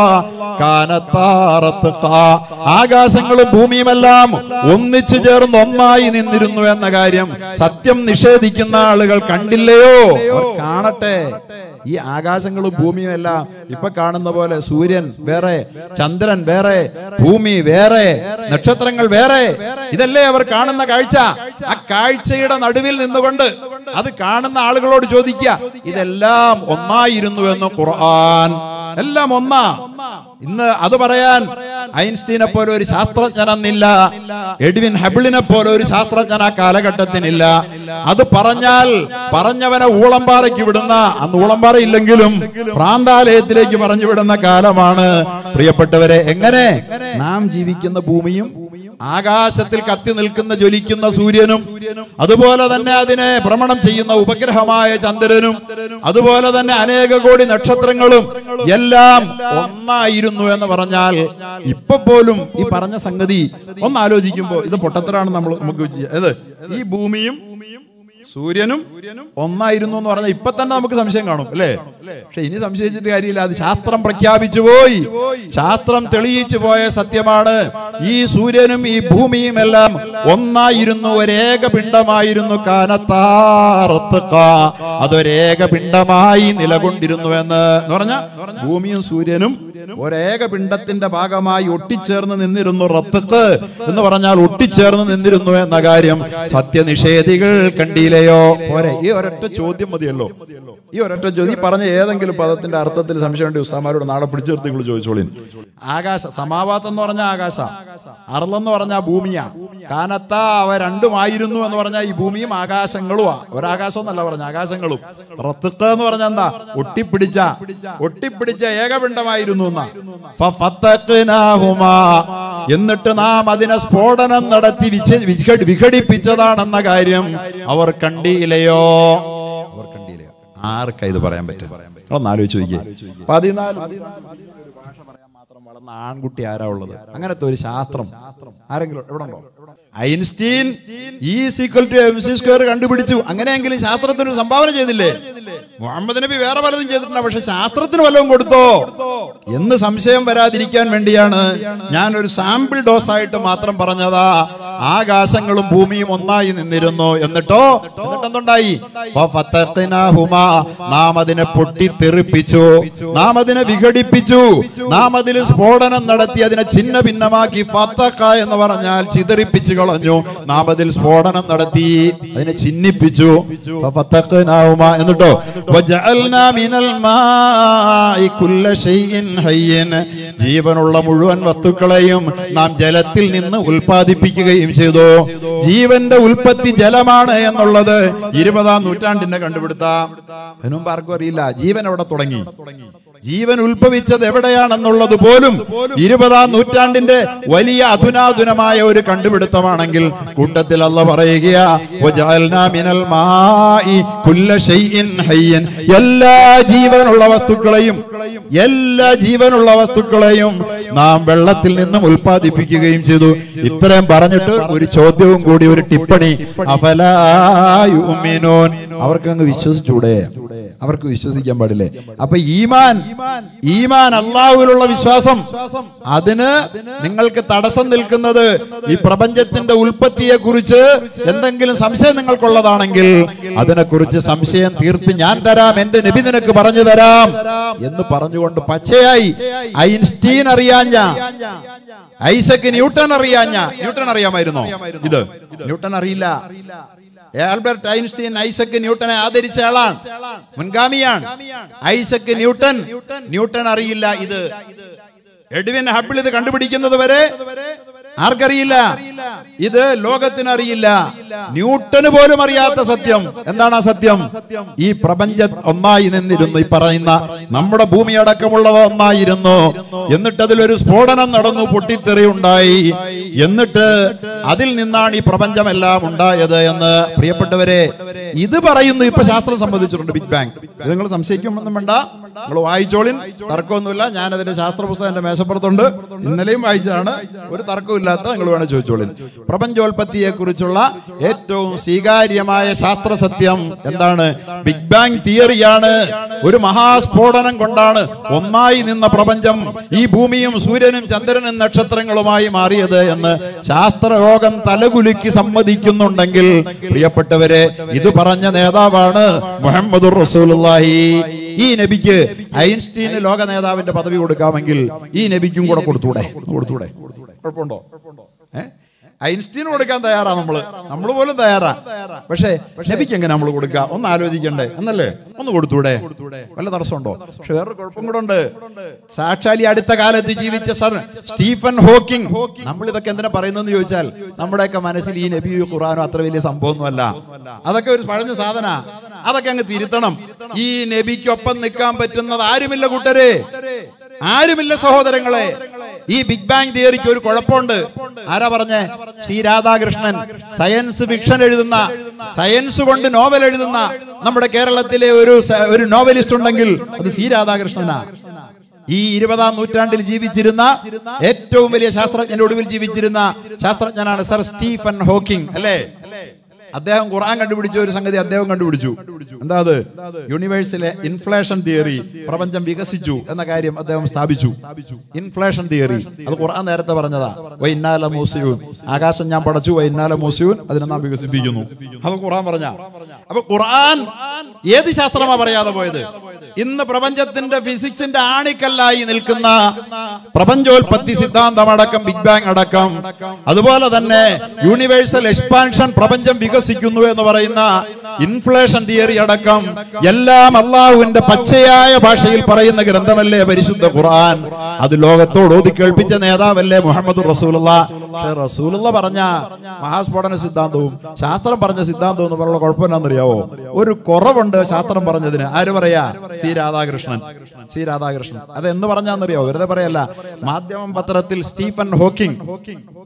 കാനത്താറത്ത് ആകാശങ്ങളും ഭൂമിയുമെല്ലാം ഒന്നിച്ചു ചേർന്ന് ഒന്നായി നിന്നിരുന്നു എന്ന കാര്യം സത്യം നിഷേധിക്കുന്ന ആളുകൾ കണ്ടില്ലയോ അവർ കാണട്ടെ ഈ ആകാശങ്ങളും ഭൂമിയും എല്ലാം ഇപ്പൊ കാണുന്ന പോലെ സൂര്യൻ വേറെ ചന്ദ്രൻ വേറെ ഭൂമി വേറെ നക്ഷത്രങ്ങൾ വേറെ ഇതല്ലേ അവർ കാണുന്ന കാഴ്ച ആ കാഴ്ചയുടെ നടുവിൽ നിന്നുകൊണ്ട് അത് കാണുന്ന ആളുകളോട് ചോദിക്കുക ഇതെല്ലാം ഒന്നായിരുന്നു എന്ന് ഖുർആൻ എല്ലാം ഒന്നാ ഇന്ന് അത് പറയാൻ ഐൻസ്റ്റീനെ പോലെ ഒരു ശാസ്ത്രജ്ഞനെന്നില്ല എഡ്വിൻ ഹബിളിനെ പോലെ ഒരു ശാസ്ത്രജ്ഞൻ ആ കാലഘട്ടത്തിനില്ല അത് പറഞ്ഞാൽ പറഞ്ഞവനെ ഊളംപാറയ്ക്ക് വിടുന്ന അന്ന് ഊളംപാറ ഇല്ലെങ്കിലും പ്രാന്താലയത്തിലേക്ക് പറഞ്ഞു വിടുന്ന കാലമാണ് പ്രിയപ്പെട്ടവരെ എങ്ങനെ നാം ജീവിക്കുന്ന ഭൂമിയും ആകാശത്തിൽ കത്തി നിൽക്കുന്ന ജ്വലിക്കുന്ന സൂര്യനും അതുപോലെ തന്നെ അതിനെ ഭ്രമണം ചെയ്യുന്ന ഉപഗ്രഹമായ ചന്ദ്രനും അതുപോലെ തന്നെ അനേക കോടി നക്ഷത്രങ്ങളും എല്ലാം ഒന്നായിരുന്നു എന്ന് പറഞ്ഞാൽ ഇപ്പൊ പോലും ഈ പറഞ്ഞ സംഗതി ഒന്ന് ആലോചിക്കുമ്പോ ഇത് പൊട്ടത്തരാണ് നമ്മൾ നമുക്ക് ചെയ്യാം ഏത് ഈ ഭൂമിയും സൂര്യനും ഒന്നായിരുന്നു എന്ന് പറഞ്ഞാൽ ഇപ്പൊ തന്നെ നമുക്ക് സംശയം കാണും അല്ലേ പക്ഷെ ഇനി സംശയിച്ചിട്ട് കാര്യമില്ല അത് ശാസ്ത്രം പ്രഖ്യാപിച്ചു പോയി ശാസ്ത്രം തെളിയിച്ചു പോയ സത്യമാണ് ഈ സൂര്യനും ഈ ഭൂമിയും എല്ലാം ഒന്നായിരുന്നു ഒരേക പിണ്ടമായിരുന്നു കാനത്താറത്തുക അതൊരേക പിണ്ടമായി നിലകൊണ്ടിരുന്നു എന്ന് എന്ന് പറഞ്ഞ ഭൂമിയും സൂര്യനും ഒരേക പിണ്ടത്തിന്റെ ഭാഗമായി ഒട്ടിച്ചേർന്ന് നിന്നിരുന്നു റത്തക്ക് എന്ന് പറഞ്ഞാൽ ഒട്ടിച്ചേർന്ന് നിന്നിരുന്നു എന്ന കാര്യം സത്യനിഷേധികൾ കണ്ടില്ലയോ പോരെ ഈ ഒരൊറ്റ ചോദ്യം മതിയല്ലോ ഈ ഒരൊറ്റ ചോദ്യം ഈ പറഞ്ഞ ഏതെങ്കിലും പദത്തിന്റെ അർത്ഥത്തിൽ സംശയമുണ്ട് ഉസ്താമാരോട് നാളെ പിടിച്ചെടുത്ത് നിങ്ങൾ ചോദിച്ചോളിൻ ആകാശ സമാവാത്ത് എന്ന് പറഞ്ഞാൽ ആകാശ അർളെന്ന് പറഞ്ഞാൽ ഭൂമിയാ കാനത്ത അവ രണ്ടുമായിരുന്നു എന്ന് പറഞ്ഞാൽ ഈ ഭൂമിയും ആകാശങ്ങളുമാ ഒരാകാശം എന്നല്ല പറഞ്ഞ ആകാശങ്ങളും റത്തുക്ക എന്ന് പറഞ്ഞാൽ എന്താ ഒട്ടിപ്പിടിച്ച ഒട്ടിപ്പിടിച്ച ഏകപിണ്ഡമായിരുന്നു എന്നാ ഫഫത്തഖ്നാഹുമാ. എന്നിട്ട് നാം അതിനെ സ്ഫോടനം നടത്തി വിച്ച- വിഘ- വിഘടിപ്പിച്ചതാണെന്ന കാര്യം അവർ കണ്ടില്ലയോ അവർ കണ്ടില്ലയോ ആർക്കാ ഇത് പറയാൻ പറ്റും ഒന്ന് ആലോചിച്ച് നോക്കിയേ പതിനാല് വളർന്ന ആൺകുട്ടി ആരാ ഉള്ളത് അങ്ങനത്തെ ഒരു ശാസ്ത്രം ആരെങ്കിലും എവിടെ ഉണ്ടോ Einstein E is equal to M C square കണ്ടുപിടിച്ചു അങ്ങനെയെങ്കിലും ശാസ്ത്രത്തിന് ഒരു സംഭാവന ചെയ്തില്ലേ മുഹമ്മദ് നബി വേറെ പലതും ചെയ്തിട്ടുണ്ട് പക്ഷെ ശാസ്ത്രത്തിന് വല്ലതും കൊടുത്തോ എന്ന് സംശയം വരാതിരിക്കാൻ വേണ്ടിയാണ് ഞാൻ ഒരു സാമ്പിൾ ഡോസ് ആയിട്ട് മാത്രം പറഞ്ഞതാ ആകാശങ്ങളും ഭൂമിയും ഒന്നായി നിന്നിരുന്നു എന്നിട്ടോ എന്നിട്ട് എന്തുണ്ടായി ഫഫത്തഖ്നാഹുമാ. നാം അതിനെ പൊട്ടിത്തെറിപ്പിച്ചു നാം അതിനെ വിഘടിപ്പിച്ചു നാം അതിൽ സ്ഫോടനം നടത്തി അതിനെ ഛിന്ന ഭിന്നമാക്കി ഫത്തഖ എന്ന് പറഞ്ഞാൽ ചിതറിപ്പിച്ചു കളഞ്ഞു നാം അതിൽ സ്ഫോടനം നടത്തി അതിനെ ചിഹ്നിപ്പിച്ചു ഫഫത്തഖ്നാഹുമാ. എന്നിട്ടോ വജഅൽനാ മിനൽ മാഇ കുല്ല ശൈഇൻ ഹയ്യിൻ ജീവനുള്ള മുഴുവൻ വസ്തുക്കളെയും നാം ജലത്തിൽ നിന്ന് ഉൽപ്പാദിപ്പിക്കുകയും ചെയ്തു ജീവന്റെ ഉൽപ്പത്തി ജലമാണ് എന്നുള്ളത് ഇരുപതാം നൂറ്റാണ്ടിന്റെ കണ്ടുപിടുത്ത അതിനു മുമ്പ് ആർക്കും അറിയില്ല ജീവൻ എവിടെ തുടങ്ങി ജീവൻ ഉത്ഭവിച്ചത് എവിടെയാണെന്നുള്ളത് പോലും ഇരുപതാം നൂറ്റാണ്ടിന്റെ വലിയ അധുനാധുനമായ ഒരു കണ്ടുപിടുത്തമാണെങ്കിൽ കൂട്ടത്തിൽ അല്ല പറയുകയാ "വജഅൽനാ മിനൽ മാഇ കുല്ല ശൈഇൻ ഹയ്യൻ." എല്ലാ ജീവനുള്ള വസ്തുക്കളെയും എല്ലാ ജീവനുള്ള വസ്തുക്കളെയും നാം വെള്ളത്തിൽ നിന്നും ഉൽപ്പാദിപ്പിക്കുകയും ചെയ്തു ഇത്രയും പറഞ്ഞിട്ട് ഒരു ചോദ്യവും കൂടി ഒരു ടിപ്പണി അഫലായുമിനൂൻ അവർക്ക് അങ്ങ് വിശ്വസിച്ചൂടെ അവർക്ക് വിശ്വസിക്കാൻ പാടില്ലേ അപ്പൊ ഈമാൻ ഈമാൻ അള്ളാഹുവിലുള്ള വിശ്വാസം അതിന് നിങ്ങൾക്ക് തടസ്സം നിൽക്കുന്നത് ഈ പ്രപഞ്ചത്തിന്റെ ഉൽപ്പത്തിയെ കുറിച്ച് എന്തെങ്കിലും സംശയം നിങ്ങൾക്കുള്ളതാണെങ്കിൽ അതിനെക്കുറിച്ച് സംശയം തീർത്ത് ഞാൻ തരാം എന്റെ നബി നിനക്ക് പറഞ്ഞു തരാം എന്ന് പറഞ്ഞുകൊണ്ട് പച്ചയായി ഐൻസ്റ്റീൻ അറിയാഞ്ഞ ഐസക് ന്യൂട്ടൺ അറിയാഞ്ഞ ന്യൂട്ടൺ അറിയാമായിരുന്നോ ഇത് ന്യൂട്ടൺ അറിയില്ല ആൽബർട്ട് ഐൻസ്റ്റീൻ ഐസക് ന്യൂട്ടനെ ആദരിച്ച ആളാണ് മുൻഗാമിയാണ് ഐസക് ന്യൂട്ടൻ ന്യൂട്ടൺ അറിയില്ല ഇത് എഡ്വിൻ ഹബിൾ ഇത് കണ്ടുപിടിക്കുന്നത് വരെ ആർക്കറിയില്ല ഇത് ലോകത്തിന് അറിയില്ല ന്യൂട്ടന് പോലും അറിയാത്ത സത്യം എന്താണ് ആ സത്യം ഈ പ്രപഞ്ച ഒന്നായി നിന്നിരുന്നു ഈ പറയുന്ന നമ്മുടെ ഭൂമി അടക്കമുള്ളവ ഒന്നായിരുന്നു എന്നിട്ട് അതിലൊരു സ്ഫോടനം നടന്നു പൊട്ടിത്തെറി ഉണ്ടായി എന്നിട്ട് അതിൽ നിന്നാണ് ഈ പ്രപഞ്ചമെല്ലാം ഉണ്ടായത് എന്ന് പ്രിയപ്പെട്ടവരെ ഇത് പറയുന്നു ഇപ്പൊ ശാസ്ത്രം സംബന്ധിച്ചിട്ടുണ്ട് ബിഗ് ബാങ് ഇത് നിങ്ങൾ സംശയിക്കുമൊന്നും വേണ്ട നിങ്ങൾ വായിച്ചോളിൻ തർക്കമൊന്നുമില്ല ഞാൻ അതിന്റെ ശാസ്ത്ര പുസ്തകം എന്റെ മേശപ്പുറത്തുണ്ട് ഇന്നലെയും വായിച്ചാണ് ഒരു തർക്കമില്ലാത്ത നിങ്ങൾ വേണം ചോദിച്ചോളിൻ പ്രപഞ്ചോൽപത്തിയെ കുറിച്ചുള്ള ഏറ്റവും സ്വീകാര്യമായ ശാസ്ത്ര സത്യം എന്താണ് ബിഗ് ബാങ് തിയറിയാണ് ഒരു മഹാസ്ഫോടനം കൊണ്ടാണ് ഒന്നായി നിന്ന പ്രപഞ്ചം ഈ ഭൂമിയും സൂര്യനും ചന്ദ്രനും നക്ഷത്രങ്ങളുമായി മാറിയത് എന്ന് ശാസ്ത്രലോകം തലകുലുക്കി സമ്മതിക്കുന്നുണ്ടെങ്കിൽ പ്രിയപ്പെട്ടവരെ ഇത് പറഞ്ഞ നേതാവാണ് മുഹമ്മദ് റസൂലുള്ളാഹി ഈ നബിക്ക് ഐൻസ്റ്റീന് ലോക നേതാവിന്റെ പദവി കൊടുക്കാമെങ്കിൽ ഈ നബിക്കും കൂടെ കൊടുത്തൂടെ കൊടുത്തൂടെ കുഴപ്പമുണ്ടോ ഏ ഐൻസ്റ്റീന് കൊടുക്കാൻ തയ്യാറാ നമ്മള് നമ്മൾ പോലും തയ്യാറാ പക്ഷേ നബിക്ക് എങ്ങനെ നമ്മൾ കൊടുക്കുക ഒന്ന് ആലോചിക്കണ്ടേ എന്നല്ലേ ഒന്ന് കൊടുത്തൂടെ വല്ല തടസ്സമുണ്ടോ പക്ഷെ വേറൊരു കുഴപ്പം കൂടെ ഉണ്ട് സാക്ഷാലി അടുത്ത കാലത്ത് ജീവിച്ച സർ സ്റ്റീഫൻ ഹോക്കിംഗ് നമ്മൾ ഇതൊക്കെ എന്തിനാ പറയുന്നതെന്ന് ചോദിച്ചാൽ നമ്മുടെയൊക്കെ മനസ്സിൽ ഈ നബിയും ഖുറാനും അത്ര വലിയ സംഭവമൊന്നുമല്ല അതൊക്കെ ഒരു പഴഞ്ഞ സാധന അതൊക്കെ അങ്ങ് തിരുത്തണം ഈ നബിക്കൊപ്പം നിൽക്കാൻ പറ്റുന്നത് ആരുമില്ല കൂട്ടരെ ആരുമില്ല സഹോദരങ്ങളെ ഈ ബിഗ് ബാങ് തിയറിക്ക് ഒരു കുഴപ്പമുണ്ട് ആരാ പറഞ്ഞേ സി രാധാകൃഷ്ണൻ സയൻസ് ഫിക്ഷൻ എഴുതുന്ന സയൻസ് കൊണ്ട് നോവൽ എഴുതുന്ന നമ്മുടെ കേരളത്തിലെ ഒരു സ- ഒരു നോവലിസ്റ്റ് ഉണ്ടെങ്കിൽ അത് സി രാധാകൃഷ്ണനാ ഈ ഇരുപതാം നൂറ്റാണ്ടിൽ ജീവിച്ചിരുന്ന ഏറ്റവും വലിയ ശാസ്ത്രജ്ഞന്റെ ഒടുവിൽ ജീവിച്ചിരുന്ന ശാസ്ത്രജ്ഞനാണ് സർ സ്റ്റീഫൻ ഹോക്കിംഗ് അല്ലേ അദ്ദേഹം ഖുർആൻ കണ്ടുപിടിച്ച ഒരു സംഗതി അദ്ദേഹം കണ്ടുപിടിച്ചു എന്താ അത് യൂണിവേഴ്സിലെ ഇൻഫ്ലേഷൻ തിയറി പ്രപഞ്ചം വികസിച്ചു എന്ന കാര്യം അദ്ദേഹം സ്ഥാപിച്ചു ഇൻഫ്ലേഷൻ തിയറി അത് ഖുർആൻ നേരത്തെ പറഞ്ഞതാ വൈന്നാല മൂസിയൂൻ ആകാശം ഞാൻ പടച്ചു വൈന്നാല മൂസിയൂൻ അതിനെ നാം വികസിപ്പിക്കുന്നു അത് ഖുർആൻ പറഞ്ഞ അപ്പൊ ഖുർആൻ ഏത് ശാസ്ത്രമാ പറയാതെ പോയത് ഇന്ന് പ്രപഞ്ചത്തിന്റെ ഫിസിക്സിന്റെ ആണിക്കല്ലായി നിൽക്കുന്ന പ്രപഞ്ചോൽപത്തി സിദ്ധാന്തം അടക്കം ബിഗ് ബാങ് അടക്കം അതുപോലെ തന്നെ യൂണിവേഴ്സൽ എക്സ്പാൻഷൻ പ്രപഞ്ചം വികസിക്കുന്നു എന്ന് പറയുന്ന ഇൻഫ്ലേഷൻ തിയറി അടക്കം എല്ലാം അള്ളാഹുവിന്റെ പച്ചയായ ഭാഷയിൽ പറയുന്ന ഗ്രന്ഥമല്ലേ പരിശുദ്ധ ഖുർആൻ അത് ലോകത്തോട് ഓതി കേൾപ്പിച്ച നേതാവല്ലേ മുഹമ്മദ് റസൂലുള്ള പക്ഷേ റസൂലുള്ള പറഞ്ഞ മഹാസ്ഫോടന സിദ്ധാന്തവും ശാസ്ത്രം പറഞ്ഞ സിദ്ധാന്തവും എന്ന് പറഞ്ഞ കുഴപ്പം എന്നാണെന്നറിയാവോ ഒരു കുറവുണ്ട് ശാസ്ത്രം പറഞ്ഞതിന് ആര് പറയാ സി രാധാകൃഷ്ണൻ സി രാധാകൃഷ്ണൻ അത് എന്ന് പറഞ്ഞാന്നറിയാവോ വെറുതെ പറയല്ല മാധ്യമം പത്രത്തിൽ സ്റ്റീഫൻ ഹോക്കിംഗ്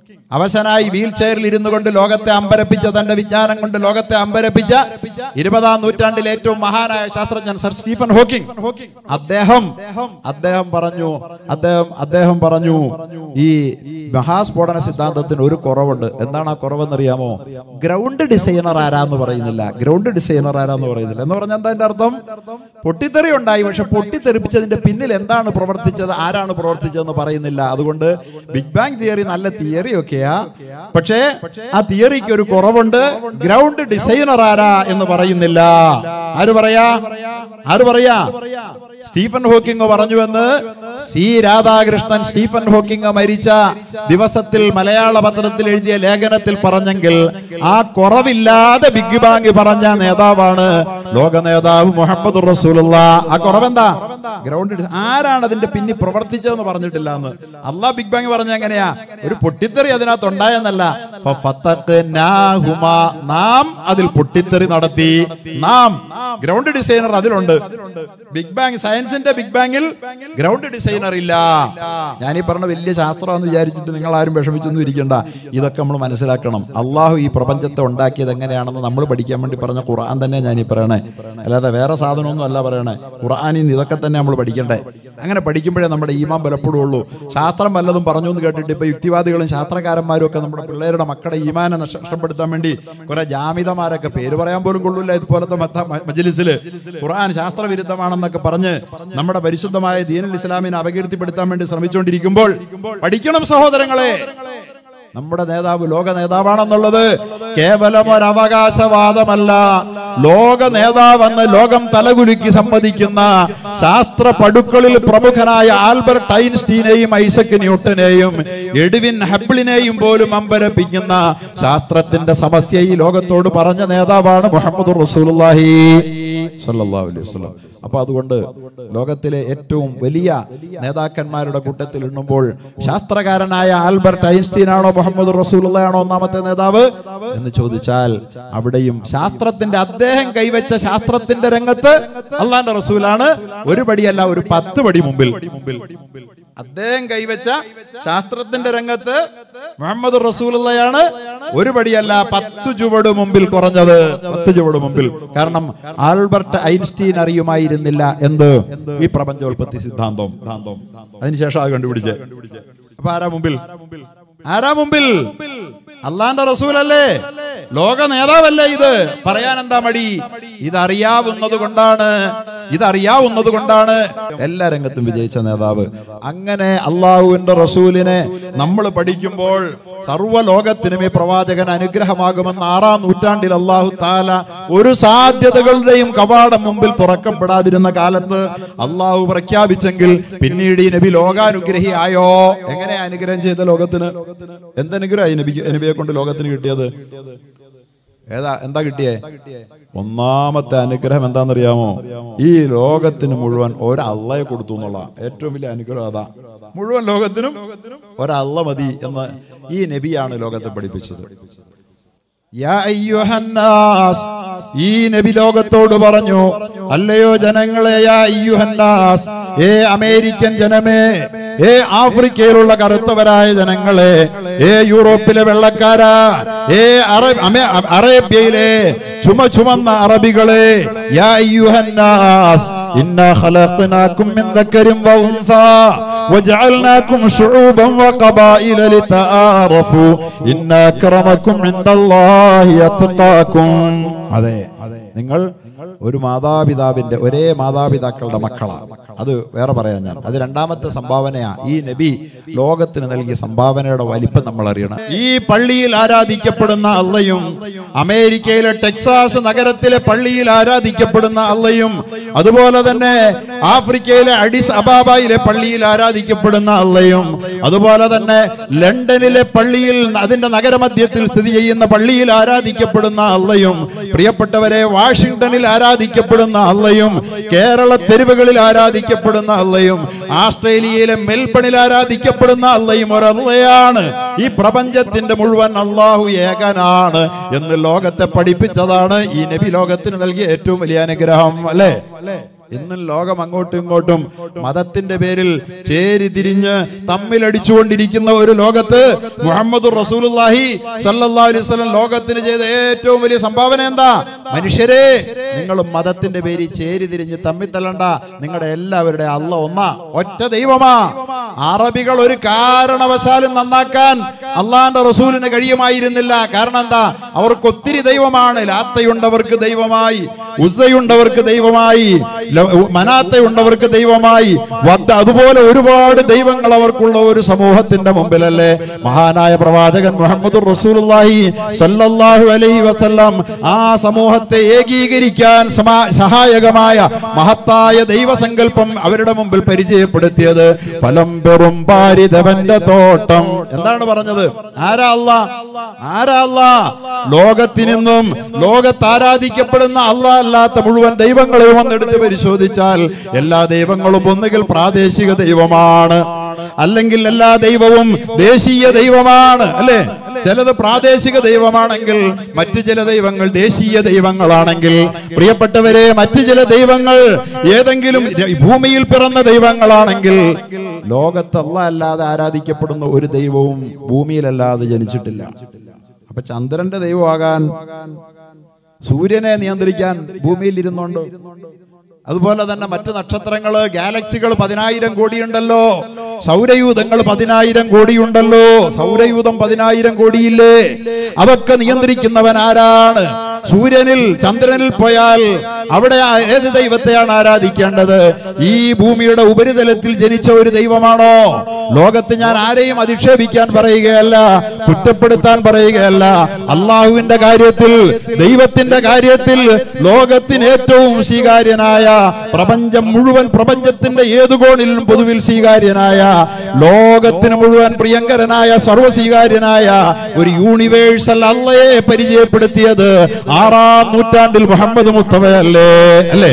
അവശനായി വീൽ ചെയറിൽ ഇരുന്നു കൊണ്ട് ലോകത്തെ അമ്പരപ്പിച്ച തന്റെ വിജ്ഞാനം കൊണ്ട് ലോകത്തെ അമ്പരപ്പിച്ച ഇരുപതാം നൂറ്റാണ്ടിലെ ഏറ്റവും മഹാനായ ശാസ്ത്രജ്ഞൻ സർ സ്റ്റീഫൻ ഹോക്കിംഗ് അദ്ദേഹം അദ്ദേഹം പറഞ്ഞു അദ്ദേഹം അദ്ദേഹം പറഞ്ഞു ഈ മഹാസ്ഫോടന സിദ്ധാന്തത്തിന് ഒരു കുറവുണ്ട് എന്താണ് ആ കുറവെന്നറിയാമോ ഗ്രൗണ്ട് ഡിസൈനർ ആരാന്ന് പറയുന്നില്ല ഗ്രൗണ്ട് ഡിസൈനർ ആരാന്ന് പറയുന്നില്ല എന്ന് പറഞ്ഞാൽ എന്താ അതിന്റെ അർത്ഥം പൊട്ടിത്തെറി ഉണ്ടായി പക്ഷെ പൊട്ടിത്തെറിപ്പിച്ചതിന്റെ പിന്നിൽ എന്താണ് പ്രവർത്തിച്ചത് ആരാണ് പ്രവർത്തിച്ചതെന്ന് പറയുന്നില്ല അതുകൊണ്ട് ബിഗ് ബാങ് തിയറി നല്ല തിയറി ഒക്കെയാ പക്ഷേ ആ തിയറിക്ക് ഒരു കുറവുണ്ട് ഗ്രൗണ്ട് ഡിസൈനർ ആരാ എന്ന് പറയുന്നില്ല ആര് പറയാ ആര് പറയാ സ്റ്റീഫൻ ഹോക്കിംഗ് പറഞ്ഞുവെന്ന് സി രാധാകൃഷ്ണൻ സ്റ്റീഫൻ ഹോക്കിംഗ് മരിച്ച ദിവസത്തിൽ മലയാള പത്രത്തിൽ എഴുതിയ ലേഖനത്തിൽ പറഞ്ഞെങ്കിൽ ആ കുറവില്ലാതെ ബിഗ് ബാങ് പറഞ്ഞ നേതാവാണ് ലോക നേതാവ് മുഹമ്മദ് റസൂലുള്ള ആ കുറവെന്താ ഗ്രൗണ്ട് ആരാണ് അതിന്റെ പിന്നിൽ പ്രവർത്തിച്ചതെന്ന് പറഞ്ഞിട്ടില്ല എന്ന് അള്ളാഹ് ബിഗ് ബാങ് പറഞ്ഞ എങ്ങനെയാ ഒരു പൊട്ടിത്തെറി അതിനകത്ത് ഉണ്ടായെന്നല്ല ഫഫത്തഖ്നാഹുമാ. നാം അതിൽ പൊട്ടിത്തെറി നടത്തി നാം ഗ്രൗണ്ട് ഡിസൈനർ അതിലുണ്ട് ബിഗ് ബാങ് സയൻസിന്റെ ബിഗ് ബാങ്ങിൽ ഗ്രൗണ്ട് ഡിസൈനർ ഇല്ല ഞാൻ ഈ പറഞ്ഞ വലിയ ശാസ്ത്രമെന്ന് വിചാരിച്ചിട്ട് നിങ്ങൾ ആരും വിഷമിച്ചൊന്നും ഇരിക്കണ്ട ഇതൊക്കെ നമ്മൾ മനസ്സിലാക്കണം അള്ളാഹു ഈ പ്രപഞ്ചത്തെ ഉണ്ടാക്കിയത് എങ്ങനെയാണെന്ന് നമ്മൾ പഠിക്കാൻ വേണ്ടി പറഞ്ഞ ഖുർആൻ തന്നെ ഞാൻ ഈ പറയണേ അല്ലാതെ വേറെ സാധനമൊന്നും അല്ല പറയണേ ഖുർആനിൽ നിന്ന് ഇതൊക്കെ തന്നെ നമ്മൾ പഠിക്കണ്ടേ അങ്ങനെ പഠിക്കുമ്പോഴേ നമ്മുടെ ഈമാൻ ബലപ്പെടുകയുള്ളൂ ശാസ്ത്രം വല്ലതും പറഞ്ഞു എന്ന് കേട്ടിട്ട് ഇപ്പൊ യുക്തിവാദികളും ശാസ്ത്രകാരന്മാരും ഒക്കെ നമ്മുടെ പിള്ളേരുടെ മക്കളുടെ ഈമാനെ നഷ്ട- നഷ്ടപ്പെടുത്താൻ വേണ്ടി കുറെ ജാമിതമാരൊക്കെ പേര് പറയാൻ പോലും കൊള്ളൂല ഇതുപോലത്തെ മത്ത- മ- മജ്ലിസില് ഖുർആൻ ശാസ്ത്രവിരുദ്ധമാണെന്നൊക്കെ പറഞ്ഞ് നമ്മുടെ പരിശുദ്ധമായ ദീനൽ ഇസ്ലാമിനെ അപകീർത്തിപ്പെടുത്താൻ വേണ്ടി ശ്രമിച്ചുകൊണ്ടിരിക്കുമ്പോൾ പഠിക്കണം സഹോദരങ്ങളെ നമ്മുടെ നേതാവ് ലോക നേതാവാണെന്നുള്ളത് കേവലം ഒരു അവകാശവാദമല്ല ലോക നേതാവെന്ന് ലോകം തലകുലുക്കി സമ്മതിക്കുന്ന ശാസ്ത്ര പടുക്കളിൽ പ്രമുഖനായ ആൽബർട്ട് ഐൻസ്റ്റീനെയും ഐസക് ന്യൂട്ടനെയും എഡ്വിൻ ഹബിളിനെയും പോലും അമ്പരപ്പിക്കുന്ന ശാസ്ത്രത്തിന്റെ സമസ്യ ഈ ലോകത്തോട് പറഞ്ഞ നേതാവാണ് മുഹമ്മദ് റസൂലുള്ളാഹി സ്വല്ലല്ലാഹു അലൈഹി വസല്ലം അപ്പൊ അതുകൊണ്ട് ലോകത്തിലെ ഏറ്റവും വലിയ നേതാക്കന്മാരുടെ കൂട്ടത്തിൽ എണ്ണുമ്പോൾ ശാസ്ത്രകാരനായ ആൽബർട്ട് ഐൻസ്റ്റീൻ ആണോ മുഹമ്മദ് റസൂലുള്ളയാണോ ഒന്നാമത്തെ നേതാവ് എന്ന് ചോദിച്ചാൽ അവിടെയും ശാസ്ത്രത്തിന്റെ അദ്ദേഹം കൈവച്ച ശാസ്ത്രത്തിന്റെ രംഗത്ത് അള്ളാന്റെ റസൂലാണ് ഒരു പടിയല്ല ഒരു പത്ത് പടി മുമ്പിൽ അദ്ദേഹം കൈവച്ച ശാസ്ത്രത്തിന്റെ രംഗത്ത് മുഹമ്മദ് റസൂലുള്ളയാണ് ഒരു പടിയല്ല പത്ത് ചുവട് മുമ്പിൽ കുറഞ്ഞത് പത്ത് ചുവട് മുമ്പിൽ കാരണം ആൽബർട്ട് ഐൻസ്റ്റീൻ അറിയുമായിരുന്നില്ല എന്ത് ഈ പ്രപഞ്ചോൽപത്തി സിദ്ധാന്തം അതിനുശേഷം അത് കണ്ടുപിടിച്ചേ അപ്പൊ ആരാ മുമ്പിൽ ആരാ മുമ്പിൽ അള്ളാന്റെ റസൂലല്ലേ ലോക നേതാവല്ലേ ഇത് പറയാൻ എന്താ മടി ഇതറിയാവുന്നത് കൊണ്ടാണ് ഇതറിയാവുന്നത് കൊണ്ടാണ് എല്ലാ രംഗത്തും വിജയിച്ച നേതാവ് അങ്ങനെ അള്ളാഹുവിന്റെ റസൂലിനെ നമ്മൾ പഠിക്കുമ്പോൾ സർവ്വ ലോകത്തിനും ഈ പ്രവാചകൻ അനുഗ്രഹമാകുമെന്ന് ആറാം നൂറ്റാണ്ടിൽ അള്ളാഹു താല ഒരു സാധ്യതകളുടെയും കവാടം മുമ്പിൽ തുറക്കപ്പെടാതിരുന്ന കാലത്ത് അള്ളാഹു പ്രഖ്യാപിച്ചെങ്കിൽ പിന്നീട് ഈ നബി ലോകാനുഗ്രഹിയായോ എങ്ങനെ അനുഗ്രഹം ചെയ്ത ലോകത്തിന് എന്തനുഗ്രഹം ഈ നബിക്ക് നബിയെ കൊണ്ട് ലോകത്തിന് കിട്ടിയത് ഏതാ എന്താ കിട്ടിയേ ഒന്നാമത്തെ അനുഗ്രഹം എന്താണെന്നറിയാമോ ഈ ലോകത്തിന് മുഴുവൻ ഒരള്ളയെ കൊടുത്തു എന്നുള്ള ഏറ്റവും വലിയ അനുഗ്രഹം അതാ മുഴുവൻ ലോകത്തിനും ഒരള്ള മതി എന്ന് ഈ നബിയാണ് ലോകത്തെ പഠിപ്പിച്ചത് യാ അയ്യുഹന്നാസ് ഈ നബി ലോകത്തോട് പറഞ്ഞു അല്ലയോ ജനങ്ങളെ യാ അയ്യുഹന്നാസ് ഏ അമേരിക്കൻ ജനമേ ഏ ആഫ്രിക്കയിലുള്ള കറുത്തവരായ ജനങ്ങളെ ഏ യൂറോപ്പിലെ വെള്ളക്കാരാ ഏ അറ- അമേ- അറേബ്യയിലെ ചുമ ചുമന്ന അറബികളെ യാ അയ്യുഹന്നാസ് ഇന്നാ ഖലഖനാകും മിൻ ദക്കരിൻ വഉൻസാ وجعلناكم شعوبا وقبائل لتعارفوا إن أكرمكم عند الله أتقاكم അതെ നിങ്ങൾ ഒരു മാതാപിതാവിന്റെ ഒരേ മാതാപിതാക്കളുടെ മക്കളാണ് അത് വേറെ പറയാൻ ഞാൻ അത് രണ്ടാമത്തെ സംഭാവനയാ ഈ നബി ലോകത്തിന് നൽകിയ സംഭാവനയുടെ വലിപ്പം നമ്മൾ അറിയണം ഈ പള്ളിയിൽ ആരാധിക്കപ്പെടുന്ന അള്ളയും അമേരിക്കയിലെ ടെക്സാസ് നഗരത്തിലെ പള്ളിയിൽ ആരാധിക്കപ്പെടുന്ന അള്ളയും അതുപോലെ തന്നെ ആഫ്രിക്കയിലെ അഡിസ് അബാബയിലെ പള്ളിയിൽ ആരാധിക്കപ്പെടുന്ന അള്ളയും അതുപോലെ തന്നെ ലണ്ടനിലെ പള്ളിയിൽ അതിന്റെ നഗരമധ്യത്തിൽ സ്ഥിതി ചെയ്യുന്ന പള്ളിയിൽ ആരാധിക്കപ്പെടുന്ന അള്ളയും പ്രിയപ്പെട്ടവരെ വാഷിംഗ്ടണിൽ ആരാധിക്കപ്പെടുന്ന അള്ളയും കേരള തെരുവുകളിൽ ആരാധിക്കപ്പെടുന്ന അള്ളയും ആസ്ട്രേലിയയിലെ മെൽബണിൽ ആരാധിക്കപ്പെടുന്ന അള്ളയും ഒരള്ളയാണ് ഈ പ്രപഞ്ചത്തിന്റെ മുഴുവൻ അള്ളാഹു ഏകനാണ് എന്ന് ലോകത്തെ പഠിപ്പിച്ചതാണ് ഈ നബി ലോകത്തിന് നൽകിയ ഏറ്റവും വലിയ അനുഗ്രഹം അല്ലേ ഇന്നും ലോകം അങ്ങോട്ടും ഇങ്ങോട്ടും മതത്തിന്റെ പേരിൽ ചേരി തിരിഞ്ഞ് തമ്മിലടിച്ചുകൊണ്ടിരിക്കുന്ന ഒരു ലോകത്ത് മുഹമ്മദ് റസൂലുള്ളാഹി സല്ലല്ലാഹു അലൈഹി വസല്ലം ലോകത്തിന് ചെയ്ത ഏറ്റവും വലിയ സംഭാവന എന്താ മനുഷ്യരെ നിങ്ങൾ മതത്തിന്റെ പേരിൽ ചേരി തിരിഞ്ഞ് തമ്മിൽ തല്ലണ്ട നിങ്ങളുടെ എല്ലാവരുടെ അല്ല ഒന്നാ ഒറ്റ ദൈവമാ അറബികൾ ഒരു കാരണവശാലും നന്നാക്കാൻ അള്ളാന്റെ റസൂലിന് കഴിയുമായിരുന്നില്ല കാരണം എന്താ അവർക്ക് ഒത്തിരി ദൈവമാണ് ലാത്തയുണ്ടവർക്ക് ദൈവമായി ഉസ്സയുണ്ടവർക്ക് ദൈവമായി ല- മനാത്തയുണ്ടവർക്ക് ദൈവമായി വദ്ദ അതുപോലെ ഒരുപാട് ദൈവങ്ങൾ അവർക്കുള്ള ഒരു സമൂഹത്തിന്റെ മുമ്പിലല്ലേ മഹാനായ പ്രവാചകൻ മുഹമ്മദ് റസൂലുള്ളാഹി സല്ലല്ലാഹു അലൈഹി വസല്ലം ആ സമൂഹത്തെ ഏകീകരിക്കാൻ സമാ- സഹായകമായ മഹത്തായ ദൈവസങ്കല്പം അവരുടെ മുമ്പിൽ പരിചയപ്പെടുത്തിയത് ഫലം പെറും പാരിതവന്റെ തോട്ടം എന്താണ് പറഞ്ഞത് ആരാ അല്ല ആരാ അല്ല ലോകത്തിൽ നിന്നും ലോകത്ത് ആരാധിക്കപ്പെടുന്ന അല്ല അല്ലാത്ത മുഴുവൻ ദൈവങ്ങളെയും ഒന്നെടുത്ത് പരിശോധിച്ചാൽ എല്ലാ ദൈവങ്ങളും ഒന്നുകിൽ പ്രാദേശിക ദൈവമാണ് അല്ലെങ്കിൽ എല്ലാ ദൈവവും ദേശീയ ദൈവമാണ് അല്ലേ ചിലത് പ്രാദേശിക ദൈവമാണെങ്കിൽ മറ്റു ചില ദൈവങ്ങൾ ദേശീയ ദൈവങ്ങളാണെങ്കിൽ പ്രിയപ്പെട്ടവരെ മറ്റു ചില ദൈവങ്ങൾ ഏതെങ്കിലും ര- ഭൂമിയിൽ പിറന്ന ദൈവങ്ങളാണെങ്കിൽ ലോകത്തല്ല അല്ലാതെ ആരാധിക്കപ്പെടുന്ന ഒരു ദൈവവും ഭൂമിയിലല്ലാതെ ജനിച്ചിട്ടില്ല അപ്പൊ ചന്ദ്രന്റെ ദൈവമാകാൻ സൂര്യനെ നിയന്ത്രിക്കാൻ ഭൂമിയിൽ ഇരുന്നുണ്ടോ അതുപോലെ തന്നെ മറ്റു നക്ഷത്രങ്ങള് ഗാലക്സികൾ പതിനായിരം കോടിയുണ്ടല്ലോ സൗരയൂഥങ്ങൾ പതിനായിരം കോടിയുണ്ടല്ലോ സൗരയൂഥം പതിനായിരം കോടിയില്ലേ അതൊക്കെ നിയന്ത്രിക്കുന്നവൻ ആരാണ് സൂര്യനിൽ ചന്ദ്രനിൽ പോയാൽ അവിടെ ആ- ഏത് ദൈവത്തെയാണ് ആരാധിക്കേണ്ടത് ഈ ഭൂമിയുടെ ഉപരിതലത്തിൽ ജനിച്ച ഒരു ദൈവമാണോ ലോകത്ത് ഞാൻ ആരെയും അധിക്ഷേപിക്കാൻ പറയുകയല്ല കുറ്റപ്പെടുത്താൻ പറയുകയല്ല അള്ളാഹുവിന്റെ കാര്യത്തിൽ ദൈവത്തിന്റെ കാര്യത്തിൽ ലോകത്തിന് ഏറ്റവും സ്വീകാര്യനായ പ്രപഞ്ചം മുഴുവൻ പ്രപഞ്ചത്തിന്റെ ഏതു കോണിലും പൊതുവിൽ സ്വീകാര്യനായ ലോകത്തിന് മുഴുവൻ പ്രിയങ്കരനായ സർവസ്വീകാര്യനായ ഒരു യൂണിവേഴ്സൽ അള്ളയെ പരിചയപ്പെടുത്തിയത് ആറാം നൂറ്റാണ്ടിൽ മുഹമ്മദ് മുസ്തഫയല്ലേ അല്ലേ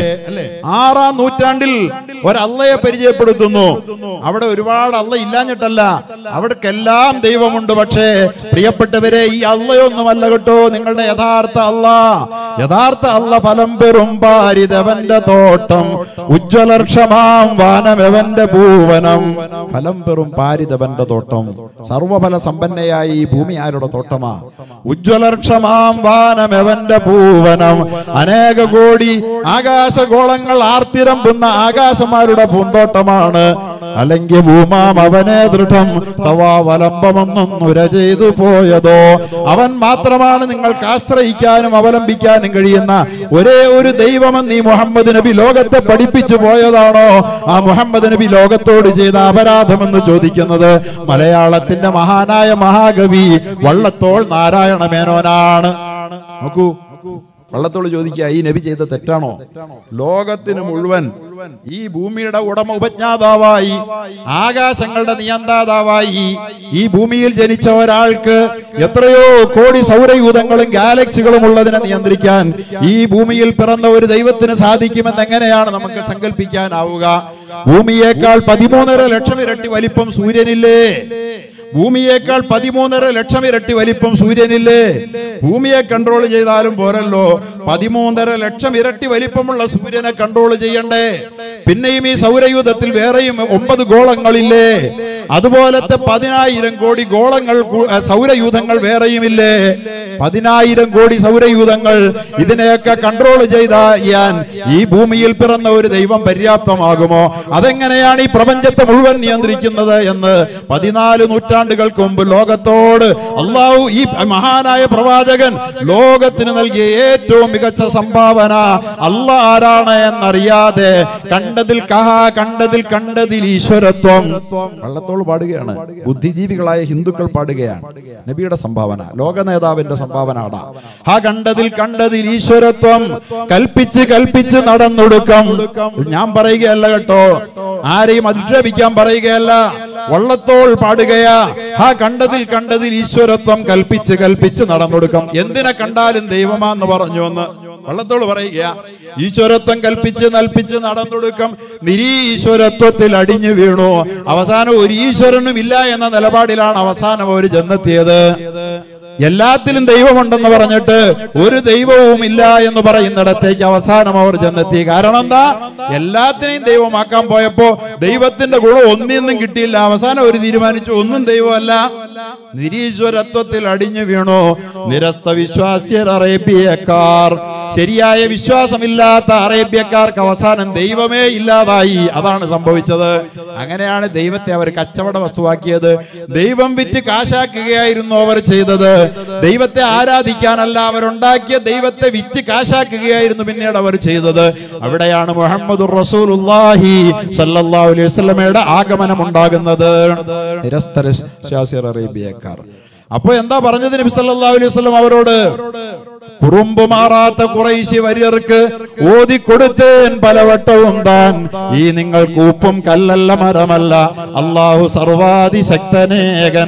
ആറാം നൂറ്റാണ്ടിൽ ഒരള്ളയെ പരിചയപ്പെടുത്തുന്നു അവിടെ ഒരുപാട് അള്ള ഇല്ലാഞ്ഞിട്ടല്ല അവിടേക്കെല്ലാം ദൈവമുണ്ട് പക്ഷേ പ്രിയപ്പെട്ടവരെ ഈ അള്ളയൊന്നുമല്ല കേട്ടോ നിങ്ങളുടെ യഥാർത്ഥ അല്ല യഥാർത്ഥ അല്ല ഫലം പെറും പാരിതവന്റെ തോട്ടം ഉജ്ജ്വലർക്ഷമാം വാനമെവന്റെ പൂവനം ഫലം പെറും പാരിതവന്റെ തോട്ടം സർവഫല സമ്പന്നയായ ഈ ഭൂമി ആരുടെ തോട്ടമാ ഉജ്ജ്വലർക്ഷമാം വാനമെവന്റെ പൂവനം അനേക കോടി ആകാശഗോളങ്ങൾ ആർത്തിരമ്പുന്ന ആകാശമാരുടെ പൂന്തോട്ടമാണ് അല്ലെങ്കിൽ ഭൂമാം അവനെ ദൃഢം തവാവലംബമൊന്നുര ചെയ്തു പോയതോ അവൻ മാത്രമാണ് നിങ്ങൾക്ക് ആശ്രയിക്കാനും അവലംബിക്കാനും കഴിയുന്ന ഒരേ ഒരു ദൈവമെന്ന് ഈ മുഹമ്മദ് നബി ലോകത്തെ പഠിപ്പിച്ചു പോയതാണോ ആ മുഹമ്മദ് നബി ലോകത്തോട് ചെയ്ത അപരാധമെന്ന് ചോദിക്കുന്നത് മലയാളത്തിന്റെ മഹാനായ മഹാകവി വള്ളത്തോൾ നാരായണ മേനോനാണ് നോക്കൂ വള്ളത്തോട് ചോദിക്കുക ഈ നബി ചെയ്ത തെറ്റാണോ ലോകത്തിന് മുഴുവൻ ഈ ഭൂമിയുടെ ഉടമ ഉപജ്ഞാതാവായി ആകാശങ്ങളുടെ നിയന്താതാവായി ഈ ഭൂമിയിൽ ജനിച്ച ഒരാൾക്ക് എത്രയോ കോടി സൗരയൂഥങ്ങളും ഗാലക്സികളും ഉള്ളതിനെ നിയന്ത്രിക്കാൻ ഈ ഭൂമിയിൽ പിറന്ന ഒരു ദൈവത്തിന് സാധിക്കുമെന്ന് എങ്ങനെയാണ് നമുക്ക് സങ്കല്പിക്കാനാവുക ഭൂമിയേക്കാൾ പതിമൂന്നര ലക്ഷം ഇരട്ടി വലിപ്പം സൂര്യനില്ലേ ഭൂമിയേക്കാൾ പതിമൂന്നര ലക്ഷം ഇരട്ടി വലിപ്പം സൂര്യനില്ലേ ഭൂമിയെ കൺട്രോൾ ചെയ്താലും പോരല്ലോ പതിമൂന്നര ലക്ഷം ഇരട്ടി വലിപ്പമുള്ള സൂര്യനെ കൺട്രോൾ ചെയ്യണ്ടേ പിന്നെയും ഈ സൗരയൂഥത്തിൽ വേറെയും ഒമ്പത് ഗോളങ്ങളില്ലേ അതുപോലത്തെ പതിനായിരം കോടി ഗോളങ്ങൾ കു- ആ, സൗരയൂഥങ്ങൾ വേറെയുമില്ലേ പതിനായിരം കോടി സൗരയൂഥങ്ങൾ ഇതിനെയൊക്കെ കൺട്രോൾ ചെയ്താൻ ഈ ഭൂമിയിൽ പിറന്ന ഒരു ദൈവം പര്യാപ്തമാകുമോ അതെങ്ങനെയാണ് ഈ പ്രപഞ്ചത്തെ മുഴുവൻ നിയന്ത്രിക്കുന്നത് എന്ന് പതിനാല് നൂറ്റാണ്ടുകൾക്ക് മുമ്പ് ലോകത്തോട് അള്ളാഹു ഈ മഹാനായ പ്രവാചകൻ ലോകത്തിന് നൽകിയ ഏറ്റവും മികച്ച സംഭാവന അല്ല ആരാണ് എന്നറിയാതെ കണ്ടതിൽ കഹ കണ്ടതിൽ കണ്ടതിൽ ഈശ്വരത്വം വള്ളത്തോൾ പാടുകയാണ് ബുദ്ധിജീവികളായ ഹിന്ദുക്കൾ പാടുകയാണ് നബിയുടെ സംഭാവന ലോക നേതാവിന്റെ സംഭാവന ആണ് ആ കണ്ടതിൽ കണ്ടതിൽ ഈശ്വരത്വം കൽപ്പിച്ച് കൽപ്പിച്ച് നടന്നൊടുക്കം ഞാൻ പറയുകയല്ല കേട്ടോ ആരെയും അധിക്ഷേപിക്കാൻ പറയുകയല്ല വള്ളത്തോൾ പാടുകയാ ആ കണ്ടതിൽ കണ്ടതിൽ ഈശ്വരത്വം കൽപ്പിച്ച് കൽപ്പിച്ച് നടന്നൊടുക്കം എന്തിനെ കണ്ടാലും ദൈവമാന്ന് പറഞ്ഞു എന്ന് വള്ളത്തോട് പറയുക ഈശ്വരത്വം കൽപ്പിച്ച് നൽപ്പിച്ച് നടന്നൊടുക്കം നിരീശ്വരത്വത്തിൽ അടിഞ്ഞു വീണു അവസാനം ഒരു ഈശ്വരനും ഇല്ല എന്ന നിലപാടിലാണ് അവസാനം അവർ ചെന്നെത്തിയത് എല്ലാത്തിലും ദൈവമുണ്ടെന്ന് പറഞ്ഞിട്ട് ഒരു ദൈവവും ഇല്ല എന്ന് പറയുന്നിടത്തേക്ക് അവസാനം അവർ ചെന്നെത്തി കാരണം എന്താ എല്ലാത്തിനെയും ദൈവമാക്കാൻ പോയപ്പോ ദൈവത്തിന്റെ ഗുണം ഒന്നിന്നും കിട്ടിയില്ല അവസാനം ഒരു തീരുമാനിച്ചു ഒന്നും ദൈവമല്ല നിരീശ്വരത്വത്തിൽ അടിഞ്ഞു വീണു നിരസ്ത വിശ്വാസ്യർ അറേബ്യക്കാർ ശരിയായ വിശ്വാസമില്ലാത്ത അറേബ്യക്കാർക്ക് അവസാനം ദൈവമേ ഇല്ലാതായി അതാണ് സംഭവിച്ചത് അങ്ങനെയാണ് ദൈവത്തെ അവർ കച്ചവട വസ്തുവാക്കിയത് ദൈവം വിറ്റ് കാശാക്കുകയായിരുന്നു അവർ ചെയ്തത് ദൈവത്തെ ആരാധിക്കാനല്ല അവരുണ്ടാക്കിയ ദൈവത്തെ വിറ്റ് കാശാക്കുകയായിരുന്നു പിന്നീട് അവർ ചെയ്തത് അവിടെയാണ് മുഹമ്മദ് റസൂലുള്ളാഹി സല്ലല്ലാഹു അലൈഹി വസല്ലമയുടെ ആഗമനം ഉണ്ടാകുന്നത് നിരസ്തര ശാസിർ അറേബ്യക്കാർ അപ്പൊ എന്താ പറഞ്ഞത് നബി സല്ലല്ലാഹു അലൈഹി വസല്ലം അവരോട് കുറുമ്പ് മാറാത്ത കുറൈശി വര്യർക്ക് ഓതിക്കൊടുത്തേൻ പലവട്ടവും താൻ ഈ നിങ്ങൾ കൂപ്പും കല്ലല്ല മരമല്ല അള്ളാഹു സർവാതിശക്തനേകൻ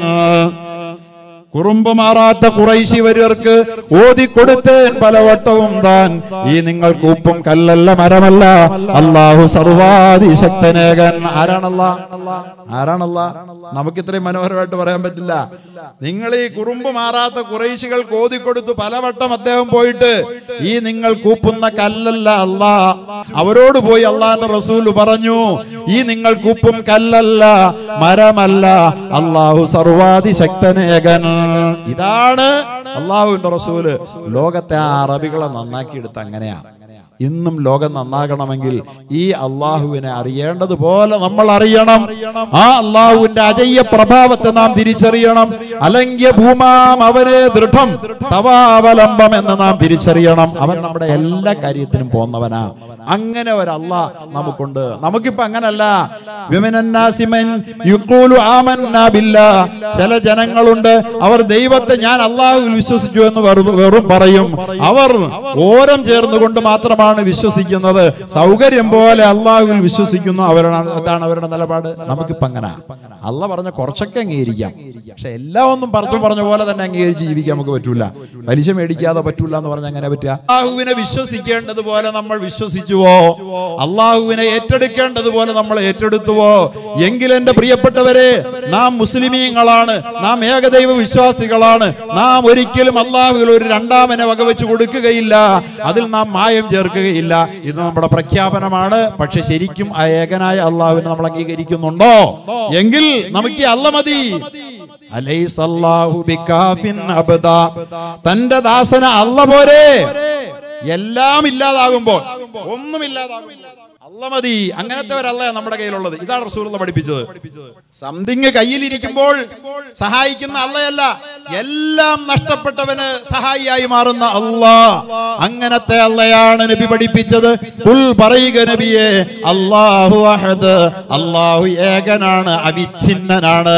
കുറുമ്പ് മാറാത്ത കുറൈശി വര്യർക്ക് ഓതിക്കൊടുത്തേൻ പലവട്ടവും താൻ ഈ നിങ്ങൾ കൂപ്പും കല്ലല്ല മരമല്ല അള്ളാഹു സർവാതിശക്തനേകൻ ആരാണല്ല ആരാണല്ല നമുക്ക് ഇത്രയും മനോഹരമായിട്ട് പറയാൻ പറ്റില്ല നിങ്ങൾ ഈ കുറുമ്പ് മാറാത്ത കുറൈശികൾ കോതിക്കൊടുത്തു പലവട്ടം അദ്ദേഹം പോയിട്ട് ഈ നിങ്ങൾ കൂപ്പുന്ന കല്ലല്ല അല്ലാ അവരോട് പോയി അള്ളാന്റെ റസൂല് പറഞ്ഞു ഈ നിങ്ങൾ കൂപ്പും കല്ലല്ല മരമല്ല അള്ളാഹു സർവാതിശക്തനേകൻ ഇതാണ് അള്ളാഹുവിന്റെ റസൂല് ലോകത്തെ ആ അറബികളെ നന്നാക്കിയെടുത്ത് അങ്ങനെയാ ഇന്നും ലോകം നന്നാകണമെങ്കിൽ ഈ അള്ളാഹുവിനെ അറിയേണ്ടതുപോലെ നമ്മൾ അറിയണം ആ അള്ളാഹുവിന്റെ അജയ്യ പ്രഭാവത്തെ നാം തിരിച്ചറിയണം അലങ്ക്യ ഭൂമാം അവരെ ദൃഢം തവാവലംബം എന്ന് നാം തിരിച്ചറിയണം അവൻ നമ്മുടെ എല്ലാ കാര്യത്തിനും പോന്നവനാ അങ്ങനെ ഒരു അള്ളാഹ് നമുക്കുണ്ട് നമുക്കിപ്പോ അങ്ങനല്ല വിമനന്നാസിമൻ യുഖൂലു ആമന്നാ ബില്ലാ. ചില ജനങ്ങളുണ്ട് അവർ ദൈവത്തെ ഞാൻ അള്ളാഹുവിൽ വിശ്വസിച്ചു എന്ന് വെറു- വെറും പറയും അവർ ഓരം ചേർന്നുകൊണ്ട് മാത്രമാണ് വിശ്വസിക്കുന്നത് സൗകര്യം പോലെ അള്ളാഹുവിൽ വിശ്വസിക്കുന്നു അവരാണ് അതാണ് അവരുടെ നിലപാട് നമുക്കിപ്പോ അങ്ങനെ അല്ല പറഞ്ഞ കുറച്ചൊക്കെ അംഗീകരിക്കാം പക്ഷെ എല്ലാം ഒന്നും പറഞ്ഞു പറഞ്ഞ പോലെ തന്നെ അംഗീകരിച്ച് ജീവിക്കാൻ നമുക്ക് പറ്റൂല പലിശ മേടിക്കാതെ പറ്റൂല എന്ന് പറഞ്ഞ അങ്ങനെ പറ്റുക അള്ളാഹുവിനെ വിശ്വസിക്കേണ്ടതുപോലെ നമ്മൾ വിശ്വസിച്ചുവോ അള്ളാഹുവിനെ ഏറ്റെടുക്കേണ്ടതുപോലെ നമ്മൾ ഏറ്റെടുത്തുവോ എങ്കിൽ എന്റെ പ്രിയപ്പെട്ടവരെ നാം മുസ്ലിമീങ്ങളാണ് നാം ഏകദൈവ വിശ്വാസികളാണ് നാം ഒരിക്കലും അള്ളാഹുവിൽ ഒരു രണ്ടാമനെ വകവെച്ച് കൊടുക്കുകയില്ല അതിൽ നാം മായം ചേർക്കുകയില്ല ഇത് നമ്മുടെ പ്രഖ്യാപനമാണ് പക്ഷെ ശരിക്കും ആ ഏകനായ അള്ളാഹുവിനെ നമ്മൾ അംഗീകരിക്കുന്നുണ്ടോ എങ്കിൽ നമുക്ക് ഈ അല്ല മതി അലൈസല്ലാഹു ബികാഫിൻ അബ്ദാ. തന്റെ ദാസന അല്ല പോരെ എല്ലാം ഇല്ലാതാകുമ്പോൾ ഒന്നും ഇല്ലാതാകുമ്പോൾ അല്ല മതി അങ്ങനത്തെ ഒരല്ല നമ്മുടെ കയ്യിലുള്ളത് ഇതാണ് റസൂലുള്ള പഠിപ്പിച്ചത് സംതിങ് കയ്യിലിരിക്കുമ്പോൾ സഹായിക്കുന്ന അല്ലയല്ല എല്ലാം നഷ്ടപ്പെട്ടവന് സഹായിയായി മാറുന്ന അല്ലാ അങ്ങനത്തെ അല്ലയാണ് നബി പഠിപ്പിച്ചത് കുൽ പറയുക നബിയെ അല്ലാഹു അഹദ് അല്ലാഹു ഏകനാണ് അവിഛിന്നനാണ്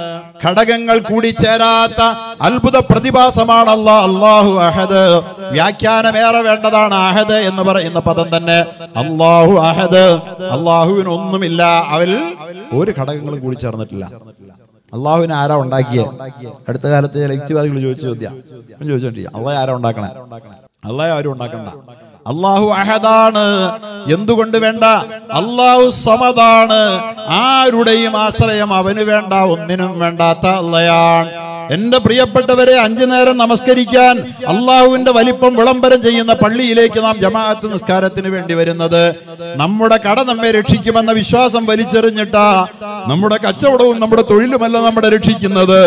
ഘടകങ്ങൾ കൂടിച്ചേരാത്ത അത്ഭുത പ്രതിഭാസമാണ് അല്ലാ അള്ളാഹു അഹദ് വ്യാഖ്യാനമേറെ വേണ്ടതാണ് അഹദ് എന്ന് പറയുന്ന പദം തന്നെ അള്ളാഹു അഹദ് അള്ളാഹുവിന് ഒന്നുമില്ല അവൽ ഒരു ഘടകങ്ങളും കൂടി ചേർന്നിട്ടില്ല അള്ളാഹുവിനെ ആരാ ഉണ്ടാക്കിയ അടുത്ത കാലത്ത് ചില യുക്തിവാദികൾ ചോദിച്ച ചോദ്യം ചോദിച്ചോണ്ടിരിക്കുക അള്ളാഹ് ആരാ ഉണ്ടാക്കണേ അള്ളാഹ് ആരും ഉണ്ടാക്കണ്ട അള്ളാഹു അഹദാണ് എന്തുകൊണ്ട് വേണ്ട അള്ളാഹു സമതാണ് ആരുടെയും ആശ്രയം അവന് വേണ്ട ഒന്നിനും വേണ്ടാത്ത അള്ളയാണ് എന്റെ പ്രിയപ്പെട്ടവരെ അഞ്ചു നേരം നമസ്കരിക്കാൻ അള്ളാഹുവിന്റെ വലിപ്പം വിളംബരം ചെയ്യുന്ന പള്ളിയിലേക്ക് നാം ജമാഅത്ത് നിസ്കാരത്തിന് വേണ്ടി വരുന്നത് നമ്മുടെ കട നമ്മെ രക്ഷിക്കുമെന്ന വിശ്വാസം വലിച്ചെറിഞ്ഞിട്ടാ നമ്മുടെ കച്ചവടവും നമ്മുടെ തൊഴിലുമല്ല നമ്മളെ രക്ഷിക്കുന്നത്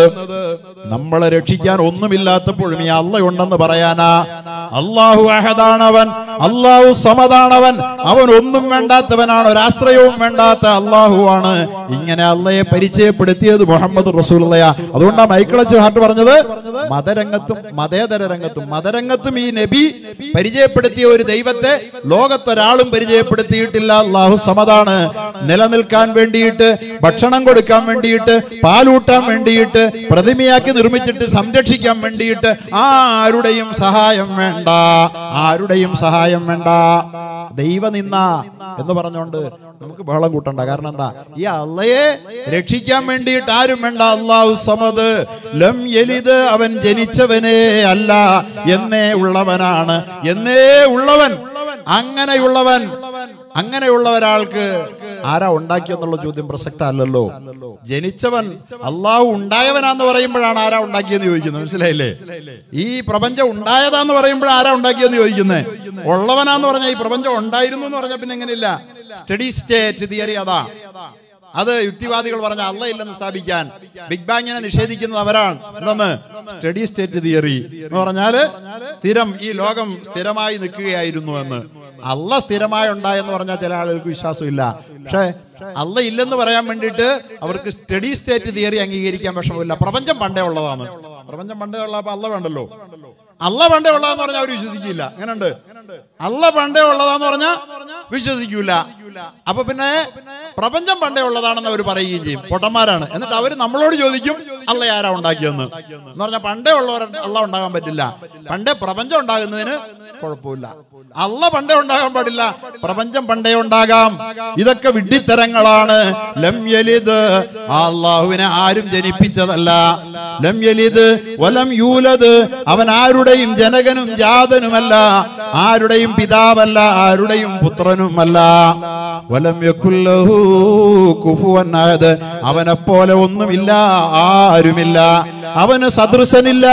നമ്മളെ രക്ഷിക്കാൻ ഒന്നുമില്ലാത്തപ്പോഴും ഈ അല്ല ഉണ്ടെന്ന് പറയാനാ അള്ളാഹു അഹദാണവൻ അള്ളാഹു സമതാണവൻ അവൻ ഒന്നും വേണ്ടാത്തവനാണ് ഒരാശ്രയവും വേണ്ടാത്ത അള്ളാഹുവാണ് ഇങ്ങനെ അള്ളയെ പരിചയപ്പെടുത്തിയത് മുഹമ്മദ് റസൂലയ അതുകൊണ്ടാണ് മൈക്കിളച്ച് ഹാർട്ട് പറഞ്ഞത് മതരംഗത്തും മതേതര രംഗത്തും മതരംഗത്തും ഈ നബി പരിചയപ്പെടുത്തിയ ഒരു ദൈവത്തെ ലോകത്തൊരാളും പരിചയപ്പെടുത്തിയിട്ടില്ല അള്ളാഹു സമതാണ് നിലനിൽക്കാൻ വേണ്ടിയിട്ട് ഭക്ഷണം കൊടുക്കാൻ വേണ്ടിയിട്ട് പാലൂട്ടാൻ വേണ്ടിയിട്ട് പ്രതിമയാക്കി നിർമ്മിച്ചിട്ട് സംരക്ഷിക്കാൻ വേണ്ടിയിട്ട് ആരുടെയും സഹായം വേണ്ട ആരുടെയും സഹായം വേണ്ട ദൈവനിന്ന എന്ന് പറഞ്ഞുകൊണ്ട് നമുക്ക് ബഹളം കൂട്ടണ്ട കാരണം എന്താ ഈ അള്ളയെ രക്ഷിക്കാൻ വേണ്ടിയിട്ട് ആരും വേണ്ട അള്ളാഹു സമത് ലം യലിത് അവൻ ജനിച്ചവനേ അല്ല എന്നേ ഉള്ളവനാണ് എന്നേ ഉള്ളവൻ അങ്ങനെയുള്ളവൻ അങ്ങനെയുള്ള ഒരാൾക്ക് ആരാ ഉണ്ടാക്കിയെന്നുള്ള ചോദ്യം പ്രസക്തമല്ലല്ലോ ജനിച്ചവൻ അള്ളാഹു ഉണ്ടായവനാന്ന് പറയുമ്പോഴാണ് ആരാ ഉണ്ടാക്കിയെന്ന് ചോദിക്കുന്നത് മനസ്സിലായില്ലേ ഈ പ്രപഞ്ചം ഉണ്ടായതാന്ന് പറയുമ്പോൾ ആരാ ഉണ്ടാക്കിയെന്ന് ചോദിക്കുന്നത് ഉള്ളവനാന്ന് പറഞ്ഞാൽ ഈ പ്രപഞ്ചം ഉണ്ടായിരുന്നു എന്ന് പറഞ്ഞാൽ പിന്നെ എങ്ങനെയില്ല സ്റ്റഡി സ്റ്റേറ്റ് തിയറി അതാ അത് യുക്തിവാദികൾ പറഞ്ഞ അല്ല ഇല്ലെന്ന് സ്ഥാപിക്കാൻ ബിഗ് ബാങ്ങിനെ നിഷേധിക്കുന്നത് അവരാണ് എന്തെന്ന് സ്റ്റഡി സ്റ്റേറ്റ് തിയറി എന്ന് പറഞ്ഞാല് സ്ഥിരം ഈ ലോകം സ്ഥിരമായി നിൽക്കുകയായിരുന്നു എന്ന് അല്ല സ്ഥിരമായി ഉണ്ടായെന്ന് പറഞ്ഞാൽ ചില ആളുകൾക്ക് വിശ്വാസമില്ല പക്ഷേ അല്ല ഇല്ലെന്ന് പറയാൻ വേണ്ടിയിട്ട് അവർക്ക് സ്റ്റഡി സ്റ്റേറ്റ് തിയറി അംഗീകരിക്കാൻ വിഷമമില്ല പ്രപഞ്ചം പണ്ടേ ഉള്ളതാണ് പ്രപഞ്ചം പണ്ടേ ഉള്ള അപ്പൊ അല്ല വേണ്ടല്ലോ അല്ല പണ്ടേ ഉള്ളതാന്ന് പറഞ്ഞാൽ അവർ വിശ്വസിക്കില്ല എങ്ങനെയുണ്ട് അല്ല പണ്ടേ ഉള്ളതാന്ന് പറഞ്ഞാൽ വിശ്വസിക്കൂല അപ്പൊ പിന്നെ പ്രപഞ്ചം പണ്ടേ ഉള്ളതാണെന്ന് അവർ പറയുകയും ചെയ്യും പൊട്ടന്മാരാണ് എന്നിട്ട് അവർ നമ്മളോട് ചോദിക്കും അല്ല ആരാ ഉണ്ടാക്കിയെന്ന് എന്ന് പറഞ്ഞാൽ പണ്ടേ ഉള്ളവർ അല്ല ഉണ്ടാകാൻ പറ്റില്ല പണ്ടേ പ്രപഞ്ചം ഉണ്ടാകുന്നതിന് കുഴപ്പമില്ല അല്ല പണ്ടേ ഉണ്ടാകാൻ പാടില്ല പ്രപഞ്ചം പണ്ടേ ഉണ്ടാകാം ഇതൊക്കെ വിഡ്ഢിത്തരങ്ങളാണ് ലം യലിദ് ആ അള്ളാഹുവിനെ ആരും ജനിപ്പിച്ചതല്ല ലം യലിദ് വലം യൂലദ് അവൻ ആരുടെയും ജനകനും ജാതനുമല്ല ആരുടെയും പിതാവല്ല ആരുടെയും പുത്രനുമല്ല വലം യക്കുല്ലഹു കുഫുവൻ അഹദ് അവനെ പോലെ ഒന്നുമില്ല ആരുമില്ല അവന് സദൃശനില്ല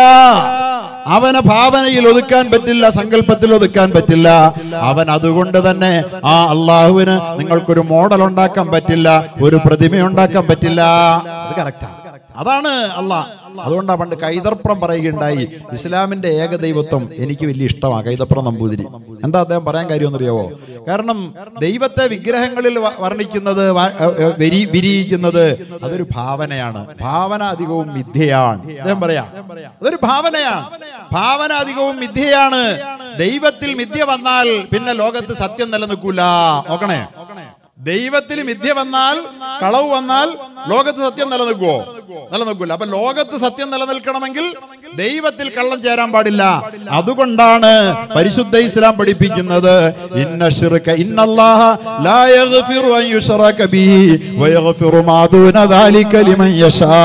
അവനെ ഭാവനയിൽ ഒതുക്കാൻ പറ്റില്ല സങ്കല്പത്തിൽ ഒതുക്കാൻ പറ്റില്ല അവൻ അതുകൊണ്ട് തന്നെ ആ അള്ളാഹുവിന് നിങ്ങൾക്കൊരു മോഡൽ ഉണ്ടാക്കാൻ പറ്റില്ല ഒരു പ്രതിമ ഉണ്ടാക്കാൻ പറ്റില്ല അത് കറക്റ്റാ അതാണ് അള്ളാഹ് അതുകൊണ്ടാണ് പണ്ട് കൈതർപ്രം പറയുകയുണ്ടായി ഇസ്ലാമിന്റെ ഏകദൈവത്വം എനിക്ക് വലിയ ഇഷ്ടമാണ് കൈതപ്രം നമ്പൂതിരി എന്താ അദ്ദേഹം പറയാൻ കാര്യമെന്നറിയാവോ കാരണം ദൈവത്തെ വിഗ്രഹങ്ങളിൽ വ- വർണ്ണിക്കുന്നത് വ- ഏ, ഏ, വിരി വിരിയിക്കുന്നത് അതൊരു ഭാവനയാണ് ഭാവന അധികവും മിഥ്യയാണ് അദ്ദേഹം പറയാം അതൊരു ഭാവനയാണ് ഭാവന അധികവും മിഥ്യയാണ് ദൈവത്തിൽ മിഥ്യ വന്നാൽ പിന്നെ ലോകത്ത് സത്യം നിലനിൽക്കൂല നോക്കണേ ദൈവത്തിൽ മിഥ്യ വന്നാൽ കളവ് വന്നാൽ ലോകത്ത് സത്യം നിലനിൽക്കുവോ നിലനിൽക്കൂല അപ്പൊ ലോകത്ത് സത്യം നിലനിൽക്കണമെങ്കിൽ ദൈവത്തിൽ കള്ളം ചേരാൻ പാടില്ല അതുകൊണ്ടാണ് പരിശുദ്ധ ഇസ്ലാം പഠിപ്പിക്കുന്നത് ഇന്ന ശിർക ഇന്നല്ലാഹ ലാ യഗ്ഫിറു അൻ യുശ്റക ബിഹി വയഗ്ഫിറു മാ ദൂന ദാലിക ലിമൻ യശാ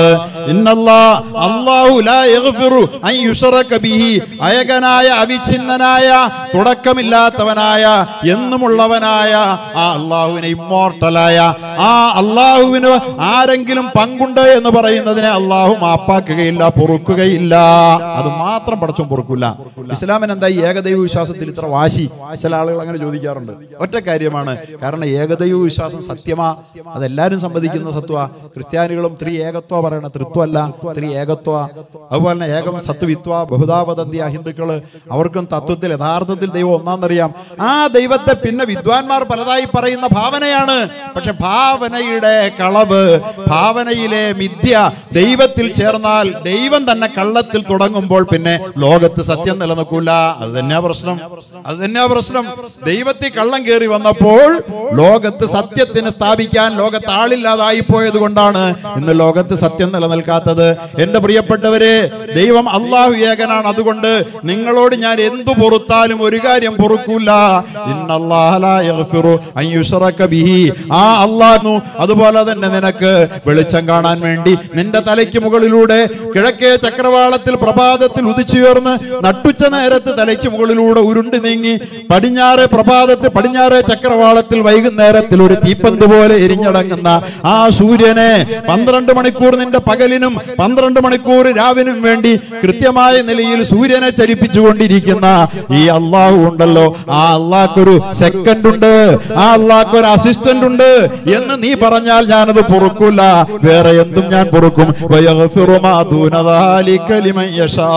ഇന്നല്ലാഹ അല്ലാഹു ലാ യഗ്ഫിറു അൻ യുശ്റക ബിഹി അയകനായ അവിഛിന്നനായ തുടക്കമില്ലാത്തവനായ എന്നുമുള്ളവനായ ആ അള്ളാഹുവിനെ ഇമ്മോർട്ടലായ ആ അള്ളാഹുവിന് ആരെങ്കിലും പങ്കുണ്ട് എന്ന് പറയുന്നതിനെ അള്ളാഹു മാപ്പാക്കുകയില്ല പൊറുക്കുകയില്ല അത് മാത്രം പടച്ചും പൊറുക്കില്ല ഇസ്ലാമിന് എന്താ ഈ ഏകദൈവ വിശ്വാസത്തിൽ ഇത്ര വാശി ചില ആളുകൾ അങ്ങനെ ചോദിക്കാറുണ്ട് ഒറ്റ കാര്യമാണ് കാരണം ഏകദൈവ വിശ്വാസം സത്യമാ അതെല്ലാരും സമ്മതിക്കുന്ന സത്വ ക്രിസ്ത്യാനികളും ത്രീ ഏകത്വ പറയണ തൃത്വല്ല ത്രീ ഏകത്വ അതുപോലെ തന്നെ ഏകം സത്വവിത്വ ബഹുതാപതന്തിയ ഹിന്ദുക്കള് അവർക്കും തത്വത്തിൽ യഥാർത്ഥത്തിൽ ദൈവം ഒന്നാന്നറിയാം ആ ദൈവത്തെ പിന്നെ വിദ്വാൻമാർ പലതായി പറയുന്ന ഭാവനയാണ് പക്ഷെ ഭാവനയുടെ കളവ് ഭാവനയിലെ മിഥ്യ ദൈവത്തിൽ ചേർന്നാൽ ദൈവം തന്നെ കള്ളത്തിൽ തുടങ്ങുമ്പോൾ പിന്നെ ലോകത്ത് സത്യം നിലനിൽക്കൂല അത് തന്നെയാ പ്രശ്നം അത് തന്നെയാ പ്രശ്നം ദൈവത്തിൽ കള്ളം കയറി വന്നപ്പോൾ ലോകത്ത് സത്യത്തിന് സ്ഥാപിക്കാൻ ലോകത്ത് ആളില്ലാതായി പോയത് കൊണ്ടാണ് ഇന്ന് ലോകത്ത് സത്യം നിലനിൽക്കാത്തത് എന്റെ പ്രിയപ്പെട്ടവരെ ദൈവം അള്ളാഹു ഏകനാണ് അതുകൊണ്ട് നിങ്ങളോട് ഞാൻ എന്തു പൊറുത്താലും ഒരു കാര്യം പൊറുക്കൂല ഇന്നല്ലാഹ ലാ യഗ്ഫിറു അൻ യുശ്റക ബിഹി. ആ അള്ളാഹു അതുപോലെ തന്നെ നിനക്ക് വെളിച്ചം കാണാൻ വേണ്ടി നിന്റെ തലയ്ക്ക് മുകളിലൂടെ കിഴക്കേ ചക്രവാളത്തിൽ പ്രഭാതത്തിൽ ഉദിച്ചുയർന്ന് നട്ടുച്ച നേരത്ത് തലയ്ക്ക് മുകളിലൂടെ ഉരുണ്ട് നീങ്ങി പടിഞ്ഞാറ് പ്രഭാതത്തിൽ പടിഞ്ഞാറ് ചക്രവാളത്തിൽ വൈകുന്നേരത്തിൽ ഒരു തീപ്പന്ത് പോലെ എരിഞ്ഞടങ്ങുന്ന ആ സൂര്യനെ പന്ത്രണ്ട് മണിക്കൂർ നിന്റെ പകലിനും പന്ത്രണ്ട് മണിക്കൂർ രാവിനും വേണ്ടി കൃത്യമായ നിലയിൽ സൂര്യനെ ചലിപ്പിച്ചുകൊണ്ടിരിക്കുന്ന ഈ അള്ളാഹു ഉണ്ടല്ലോ ആ അള്ളാഹ്ക്കൊരു സെക്കൻഡ് ഉണ്ട് ആ അള്ളാഹ്ക്കൊരു അസിസ്റ്റന്റ് ഉണ്ട് എന്ന് നീ പറഞ്ഞാൽ ഞാനത് പൊറുക്കൂല വേറെ എന്തും ഞാൻ പൊറുക്കും വയഗ്ഫിറു മാ ദൂന ദാലിക ലിമൻ യശാ.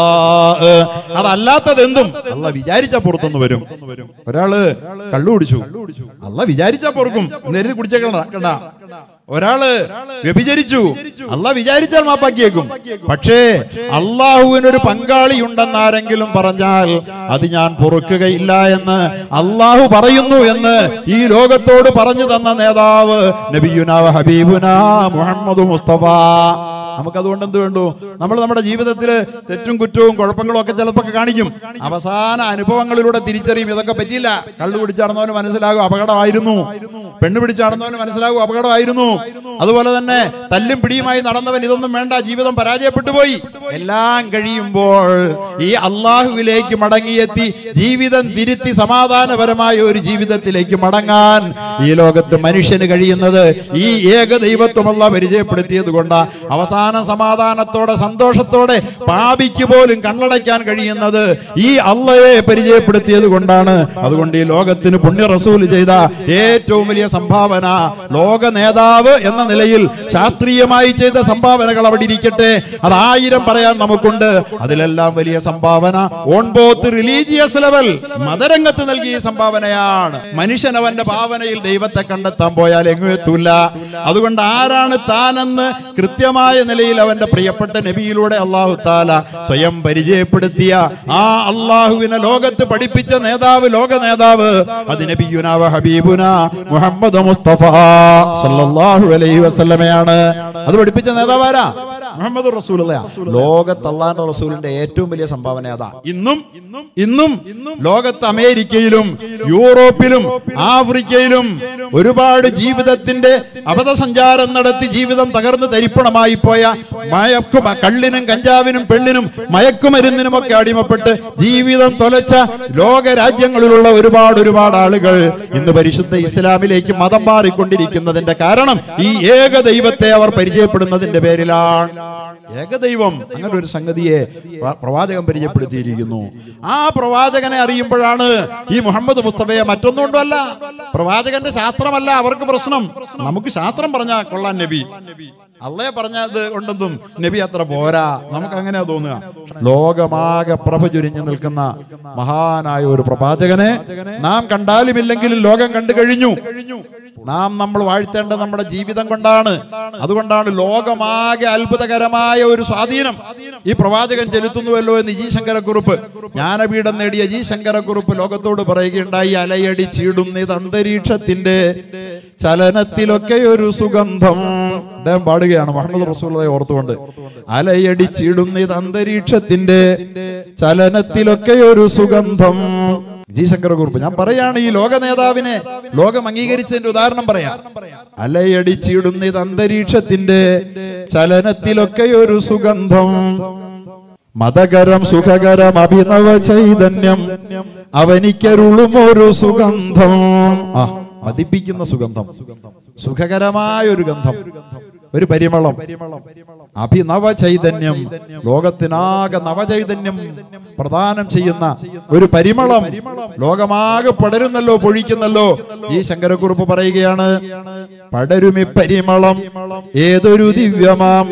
അതല്ലാത്തത് എന്തും അല്ല വിചാരിച്ച പുറത്തുനിന്ന് വരും ഒരാള് കള്ളു കുടിച്ചു അല്ല വിചാരിച്ചാ പൊറുക്കും നേരിട്ട് കുടിച്ചേക്കണ്ട കണ്ട ഒരാള് വ്യഭിചരിച്ചു അല്ല വിചാരിച്ചാൽ മാപ്പാക്കിയേക്കും പക്ഷേ അള്ളാഹുവിനൊരു പങ്കാളി ഉണ്ടെന്ന് ആരെങ്കിലും പറഞ്ഞാൽ അത് ഞാൻ പൊറുക്കുകയില്ല എന്ന് അള്ളാഹു പറയുന്നു എന്ന് ഈ ലോകത്തോട് പറഞ്ഞു തന്ന നേതാവ് നബിയുന ഹബീബുന മുഹമ്മദ് മുസ്തഫ നമുക്കതുകൊണ്ട് എന്ത് വേണ്ടു നമ്മൾ നമ്മുടെ ജീവിതത്തിൽ തെറ്റും കുറ്റവും കുഴപ്പങ്ങളും ഒക്കെ ചിലപ്പോൾ കാണിക്കും അവസാന അനുഭവങ്ങളിലൂടെ തിരിച്ചറിയും ഇതൊക്കെ പറ്റിയില്ല കള്ളു പിടിച്ചാടുന്നവന് മനസ്സിലാകും അപകടമായിരുന്നു പെണ്ണ് പിടിച്ചാടുന്നവന് മനസ്സിലാകും അപകടമായിരുന്നു അതുപോലെ തന്നെ തല്ലും പിടിയുമായി നടന്നവൻ ഇതൊന്നും വേണ്ട ജീവിതം പരാജയപ്പെട്ടു പോയി എല്ലാം കഴിയുമ്പോൾ ഈ അള്ളാഹുവിലേക്ക് മടങ്ങിയെത്തി ജീവിതം തിരുത്തി സമാധാനപരമായ ഒരു ജീവിതത്തിലേക്ക് മടങ്ങാൻ ഈ ലോകത്ത് മനുഷ്യന് കഴിയുന്നത് ഈ ഏക ദൈവത്വമല്ല പരിചയപ്പെടുത്തിയത് കൊണ്ട് അവസാന സമാധാനത്തോടെ സന്തോഷത്തോടെ പാപിക്ക് പോലും കണ്ണടയ്ക്കാൻ കഴിയുന്നത് ഈ അള്ളയെ പരിചയപ്പെടുത്തിയത് കൊണ്ടാണ് അതുകൊണ്ട് ഈ ലോകത്തിന് പുണ്യ റസൂൽ ചെയ്ത ഏറ്റവും വലിയ സംഭാവന ലോക നേതാവ് എന്ന നിലയിൽ ശാസ്ത്രീയമായി ചെയ്ത സംഭാവനകൾ അവിടെ ഇരിക്കട്ടെ അത് ആയിരം പറയാൻ നമുക്കുണ്ട് അതിലെല്ലാം വലിയ സംഭാവന ഓൺ ബോത്ത് റിലീജിയസ് ലെവൽ മതരംഗത്ത് നൽകിയ സംഭാവനയാണ് മനുഷ്യൻ അവന്റെ ഭാവനയിൽ ദൈവത്തെ കണ്ടെത്താൻ പോയാൽ എങ്ങും എത്തൂല അതുകൊണ്ട് ആരാണ് താനെന്ന് കൃത്യമായ നിലയിൽ അവന്റെ പ്രിയപ്പെട്ട നബിയിലൂടെ അള്ളാഹു താല സ്വയം പരിചയപ്പെടുത്തിയ ആ അള്ളാഹുവിനെ ലോകത്ത് പഠിപ്പിച്ച നേതാവ് ലോക നേതാവ് അത് നബിയുന വ ഹബീബുന മുഹമ്മദ് മുസ്തഫ സല്ലല്ലാഹു അലൈഹി വസല്ലമയാണ് അത് പഠിപ്പിച്ച നേതാവാരാ മുഹമ്മദ് റസൂൽ ലോകത്ത് അള്ളാന്റെ റസൂലിന്റെ ഏറ്റവും വലിയ സംഭാവന അതാ ഇന്നും ഇന്നും ലോകത്ത് അമേരിക്കയിലും യൂറോപ്പിലും ആഫ്രിക്കയിലും ഒരുപാട് ജീവിതത്തിന്റെ അബദ്ധസഞ്ചാരം നടത്തി ജീവിതം തകർന്ന് തരിപ്പണമായി പോയ മയക്കു കള്ളിനും കഞ്ചാവിനും പെണ്ണിനും മയക്കുമരുന്നിനും ഒക്കെ അടിമപ്പെട്ട് ജീവിതം തൊലച്ച ലോക രാജ്യങ്ങളിലുള്ള ഒരുപാട് ഒരുപാട് ആളുകൾ ഇന്ന് പരിശുദ്ധ ഇസ്ലാമിലേക്ക് മതം മാറിക്കൊണ്ടിരിക്കുന്നതിന്റെ കാരണം ഈ ഏക ദൈവത്തെ അവർ പരിചയപ്പെടുന്നതിന്റെ പേരിലാണ് ഏകദൈവം അങ്ങനെ ഒരു സംഗതിയെ പ്ര- പ്രവാചകൻ പരിചയപ്പെടുത്തിയിരിക്കുന്നു ആ പ്രവാചകനെ അറിയുമ്പോഴാണ് ഈ മുഹമ്മദ് മുസ്തഫയെ മറ്റൊന്നുകൊണ്ടല്ല പ്രവാചകന്റെ ശാസ്ത്രമല്ല അവർക്ക് പ്രശ്നം നമുക്ക് ശാസ്ത്രം പറഞ്ഞാൽ കൊള്ളാൻ നബി അള്ളയെ പറഞ്ഞത് കൊണ്ടൊന്നും നബി അത്ര പോരാ നമുക്ക് അങ്ങനെയാ തോന്നുക ലോകമാകെ പ്രഭ ചുരിഞ്ഞു നിൽക്കുന്ന മഹാനായ ഒരു പ്രവാചകനെ നാം കണ്ടാലുമില്ലെങ്കിലും ലോകം കണ്ടു കഴിഞ്ഞു നാം നമ്മൾ വാഴ്ത്തേണ്ട നമ്മുടെ ജീവിതം കൊണ്ടാണ് അതുകൊണ്ടാണ് ലോകമാകെ അത്ഭുതകരമായ ഒരു സ്വാധീനം ഈ പ്രവാചകൻ ചെലുത്തുന്നുവല്ലോ എന്ന് ജി ശങ്കരക്കുറുപ്പ് ജ്ഞാനപീഠം നേടിയ ജി ശങ്കരക്കുറുപ്പ് ലോകത്തോട് പറയുകയുണ്ടായി അലയടിച്ചിടുന്നത് അന്തരീക്ഷത്തിന്റെ ചലനത്തിലൊക്കെ ഒരു സുഗന്ധം അദ്ദേഹം പാടുകയാണ് മുഹമ്മദ് റസൂലെ ഓർത്തുകൊണ്ട് അലയടിച്ചിടുന്നത് അന്തരീക്ഷത്തിന്റെ ചലനത്തിലൊക്കെ ഒരു സുഗന്ധം ജി ശങ്കരകുറുപ്പ് ഞാൻ പറയാണ് ഈ ലോക നേതാവിനെ ലോകം അംഗീകരിച്ചതിന്റെ ഉദാഹരണം പറയാം അലയടിച്ചിടുന്നത് അന്തരീക്ഷത്തിന്റെ ചലനത്തിലൊക്കെ ഒരു സുഗന്ധം മതകരം സുഖകരം അഭിനവ ചൈതന്യം അവനിക്കരുളും ഒരു സുഗന്ധം ആ മതിപ്പിക്കുന്ന സുഗന്ധം സുഖകരമായ ഒരു ഗന്ധം ഒരു പരിമളം അഭിനവ ചൈതന്യം ലോകത്തിനാകെ നവചൈതന്യം പ്രദാനം ചെയ്യുന്ന ഒരു പരിമളം ലോകമാകെ പടരുന്നല്ലോ പൊഴിക്കുന്നല്ലോ ഈ ശങ്കരക്കുറുപ്പ് പറയുകയാണ് പടരുമി പരിമളം ഏതൊരു ദിവ്യമാം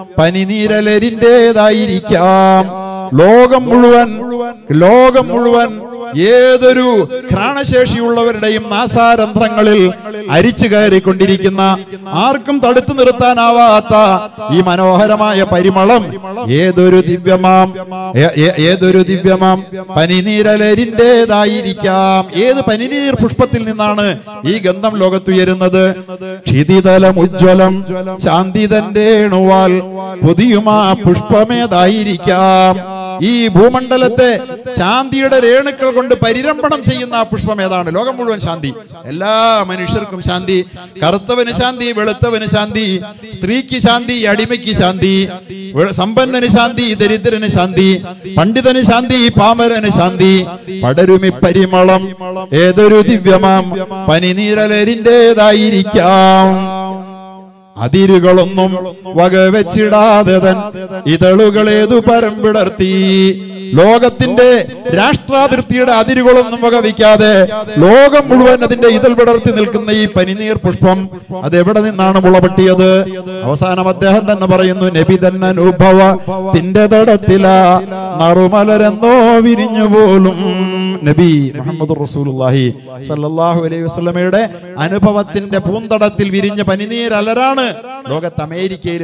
പനിനീരലരിൻ്റെതായിരിക്കാം ലോകം മുഴുവൻ ലോകം മുഴുവൻ ഏതൊരു ഘ്രാണശേഷിയുള്ളവരുടെയും നാസാരന്ധ്രങ്ങളിൽ അരിച്ചു കയറിക്കൊണ്ടിരിക്കുന്ന ആർക്കും തടുത്തു നിർത്താനാവാത്ത ഈ മനോഹരമായ പരിമളം ഏതൊരു ദിവ്യമാം ഏ- ഏ- ഏതൊരു ദിവ്യമാം പനിനീരലരിൻ്റെതായിരിക്കാം ഏത് പനിനീർ പുഷ്പത്തിൽ നിന്നാണ് ഈ ഗന്ധം ലോകത്തുയരുന്നത് ക്ഷിതിതലം ഉജ്ജ്വലം ശാന്തി തന്റെ അണുവാൽ പുതിയുമാ പുഷ്പമേതായിരിക്കാം ഈ ഭൂമണ്ഡലത്തെ ശാന്തിയുടെ രേണുക്കൾ കൊണ്ട് പരിരംഭണം ചെയ്യുന്ന ആ പുഷ്പം ഏതാണ് ലോകം മുഴുവൻ ശാന്തി എല്ലാ മനുഷ്യർക്കും ശാന്തി കറുത്തവന് ശാന്തി വെളുത്തവന് ശാന്തി സ്ത്രീക്ക് ശാന്തി അടിമയ്ക്ക് ശാന്തി വെ- സമ്പന്നന് ശാന്തി ദരിദ്രന് ശാന്തി പണ്ഡിതന് ശാന്തി പാമരന് ശാന്തി പടരുമി പരിമളം ഏതൊരു ദിവ്യമാം പനിനീരലരിൻ്റെതായിരിക്കാം അതിരുകളൊന്നും വകവെച്ചിടാതെ തൻ ഇതളുകളേതു പരം വിടർത്തി ലോകത്തിന്റെ രാഷ്ട്രാതിർത്തിയുടെ അതിരുകളൊന്നും വകവയ്ക്കാതെ ലോകം മുഴുവൻ അതിന്റെ ഇതൾ വിടർത്തി നിൽക്കുന്ന ഈ പനിനീർ പുഷ്പം അത് എവിടെ നിന്നാണ് മുളപൊട്ടിയത് അവസാനം അദ്ദേഹം തന്നെ പറയുന്നു നബി തന്നെ അനുഭവ തിന്റെ തടത്തില നറുമലരെന്നോ വിരിഞ്ഞു പോലും നബി മുഹമ്മദ് റസൂലുള്ളാഹി സല്ലല്ലാഹു അലൈഹി വസല്ലമയുടെ അനുഭവത്തിന്റെ പൂന്തടത്തിൽ വിരിഞ്ഞ പനിനീരലരാണ് ലോകത്ത് അമേരിക്കയിലും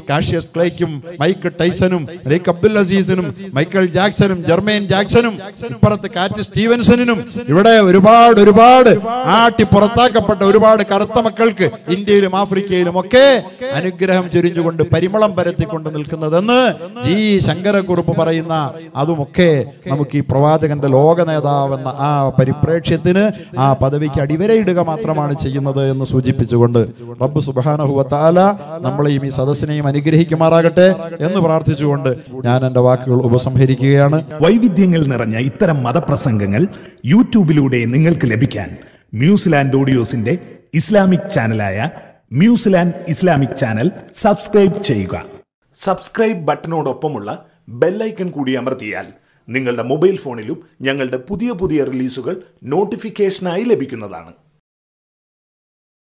കാഷ്യസ് ക്ലേക്കും മൈക്കിൾ ടൈസനും റേക്ക് അബ്ദുൽ അസീസിനും മൈക്കൽ ജാക്സനും ജർമൈൻ ജാക്സനും ഇപ്പുറത്ത് കാറ്റ് സ്റ്റീവൻസണിനും ഇവിടെ ഒരുപാട് ഒരുപാട് ആട്ടി പുറത്താക്കപ്പെട്ട ഒരുപാട് കറുത്ത മക്കൾക്ക് ഇന്ത്യയിലും ആഫ്രിക്കയിലും ഒക്കെ അനുഗ്രഹം ചൊരിഞ്ഞുകൊണ്ട് പരിമളം പരത്തിക്കൊണ്ട് നിൽക്കുന്നതെന്ന് ഈ ശങ്കരക്കുറുപ്പ് പറയുന്ന അതുമൊക്കെ നമുക്ക് ഈ പ്രവാചകന്റെ ലോക നേതാവെന്ന ആ പരിപ്രേക്ഷ്യത്തിന് ആ പദവിക്ക് അടിവരയിടുക മാത്രമാണ് ചെയ്യുന്നത് എന്ന് സൂചിപ്പിച്ചുകൊണ്ട് റബ്ബ് സുബാനഹുവത്താല നമ്മളെയും ഈ സദസ്സിനെയും അനുഗ്രഹിക്കുമാറാകട്ടെ എന്ന് പ്രാർത്ഥിച്ചുകൊണ്ട് ഞാൻ എൻ്റെ വാക്കുകൾ ഉപസംഹരിക്കുകയാണ് വൈവിധ്യങ്ങൾ നിറഞ്ഞ ഇത്തരം മതപ്രസംഗങ്ങൾ യൂട്യൂബിലൂടെ നിങ്ങൾക്ക് ലഭിക്കാൻ മ്യൂസിലാൻഡ് ഓഡിയോസിന്റെ ഇസ്ലാമിക് ചാനലായ മ്യൂസിലാൻഡ് ഇസ്ലാമിക് ചാനൽ സബ്സ്ക്രൈബ് ചെയ്യുക സബ്സ്ക്രൈബ് ബട്ടണോടൊപ്പമുള്ള ബെല്ലൈക്കൺ കൂടി അമർത്തിയാൽ നിങ്ങളുടെ മൊബൈൽ ഫോണിലും ഞങ്ങളുടെ പുതിയ പുതിയ റിലീസുകൾ നോട്ടിഫിക്കേഷനായി ലഭിക്കുന്നതാണ്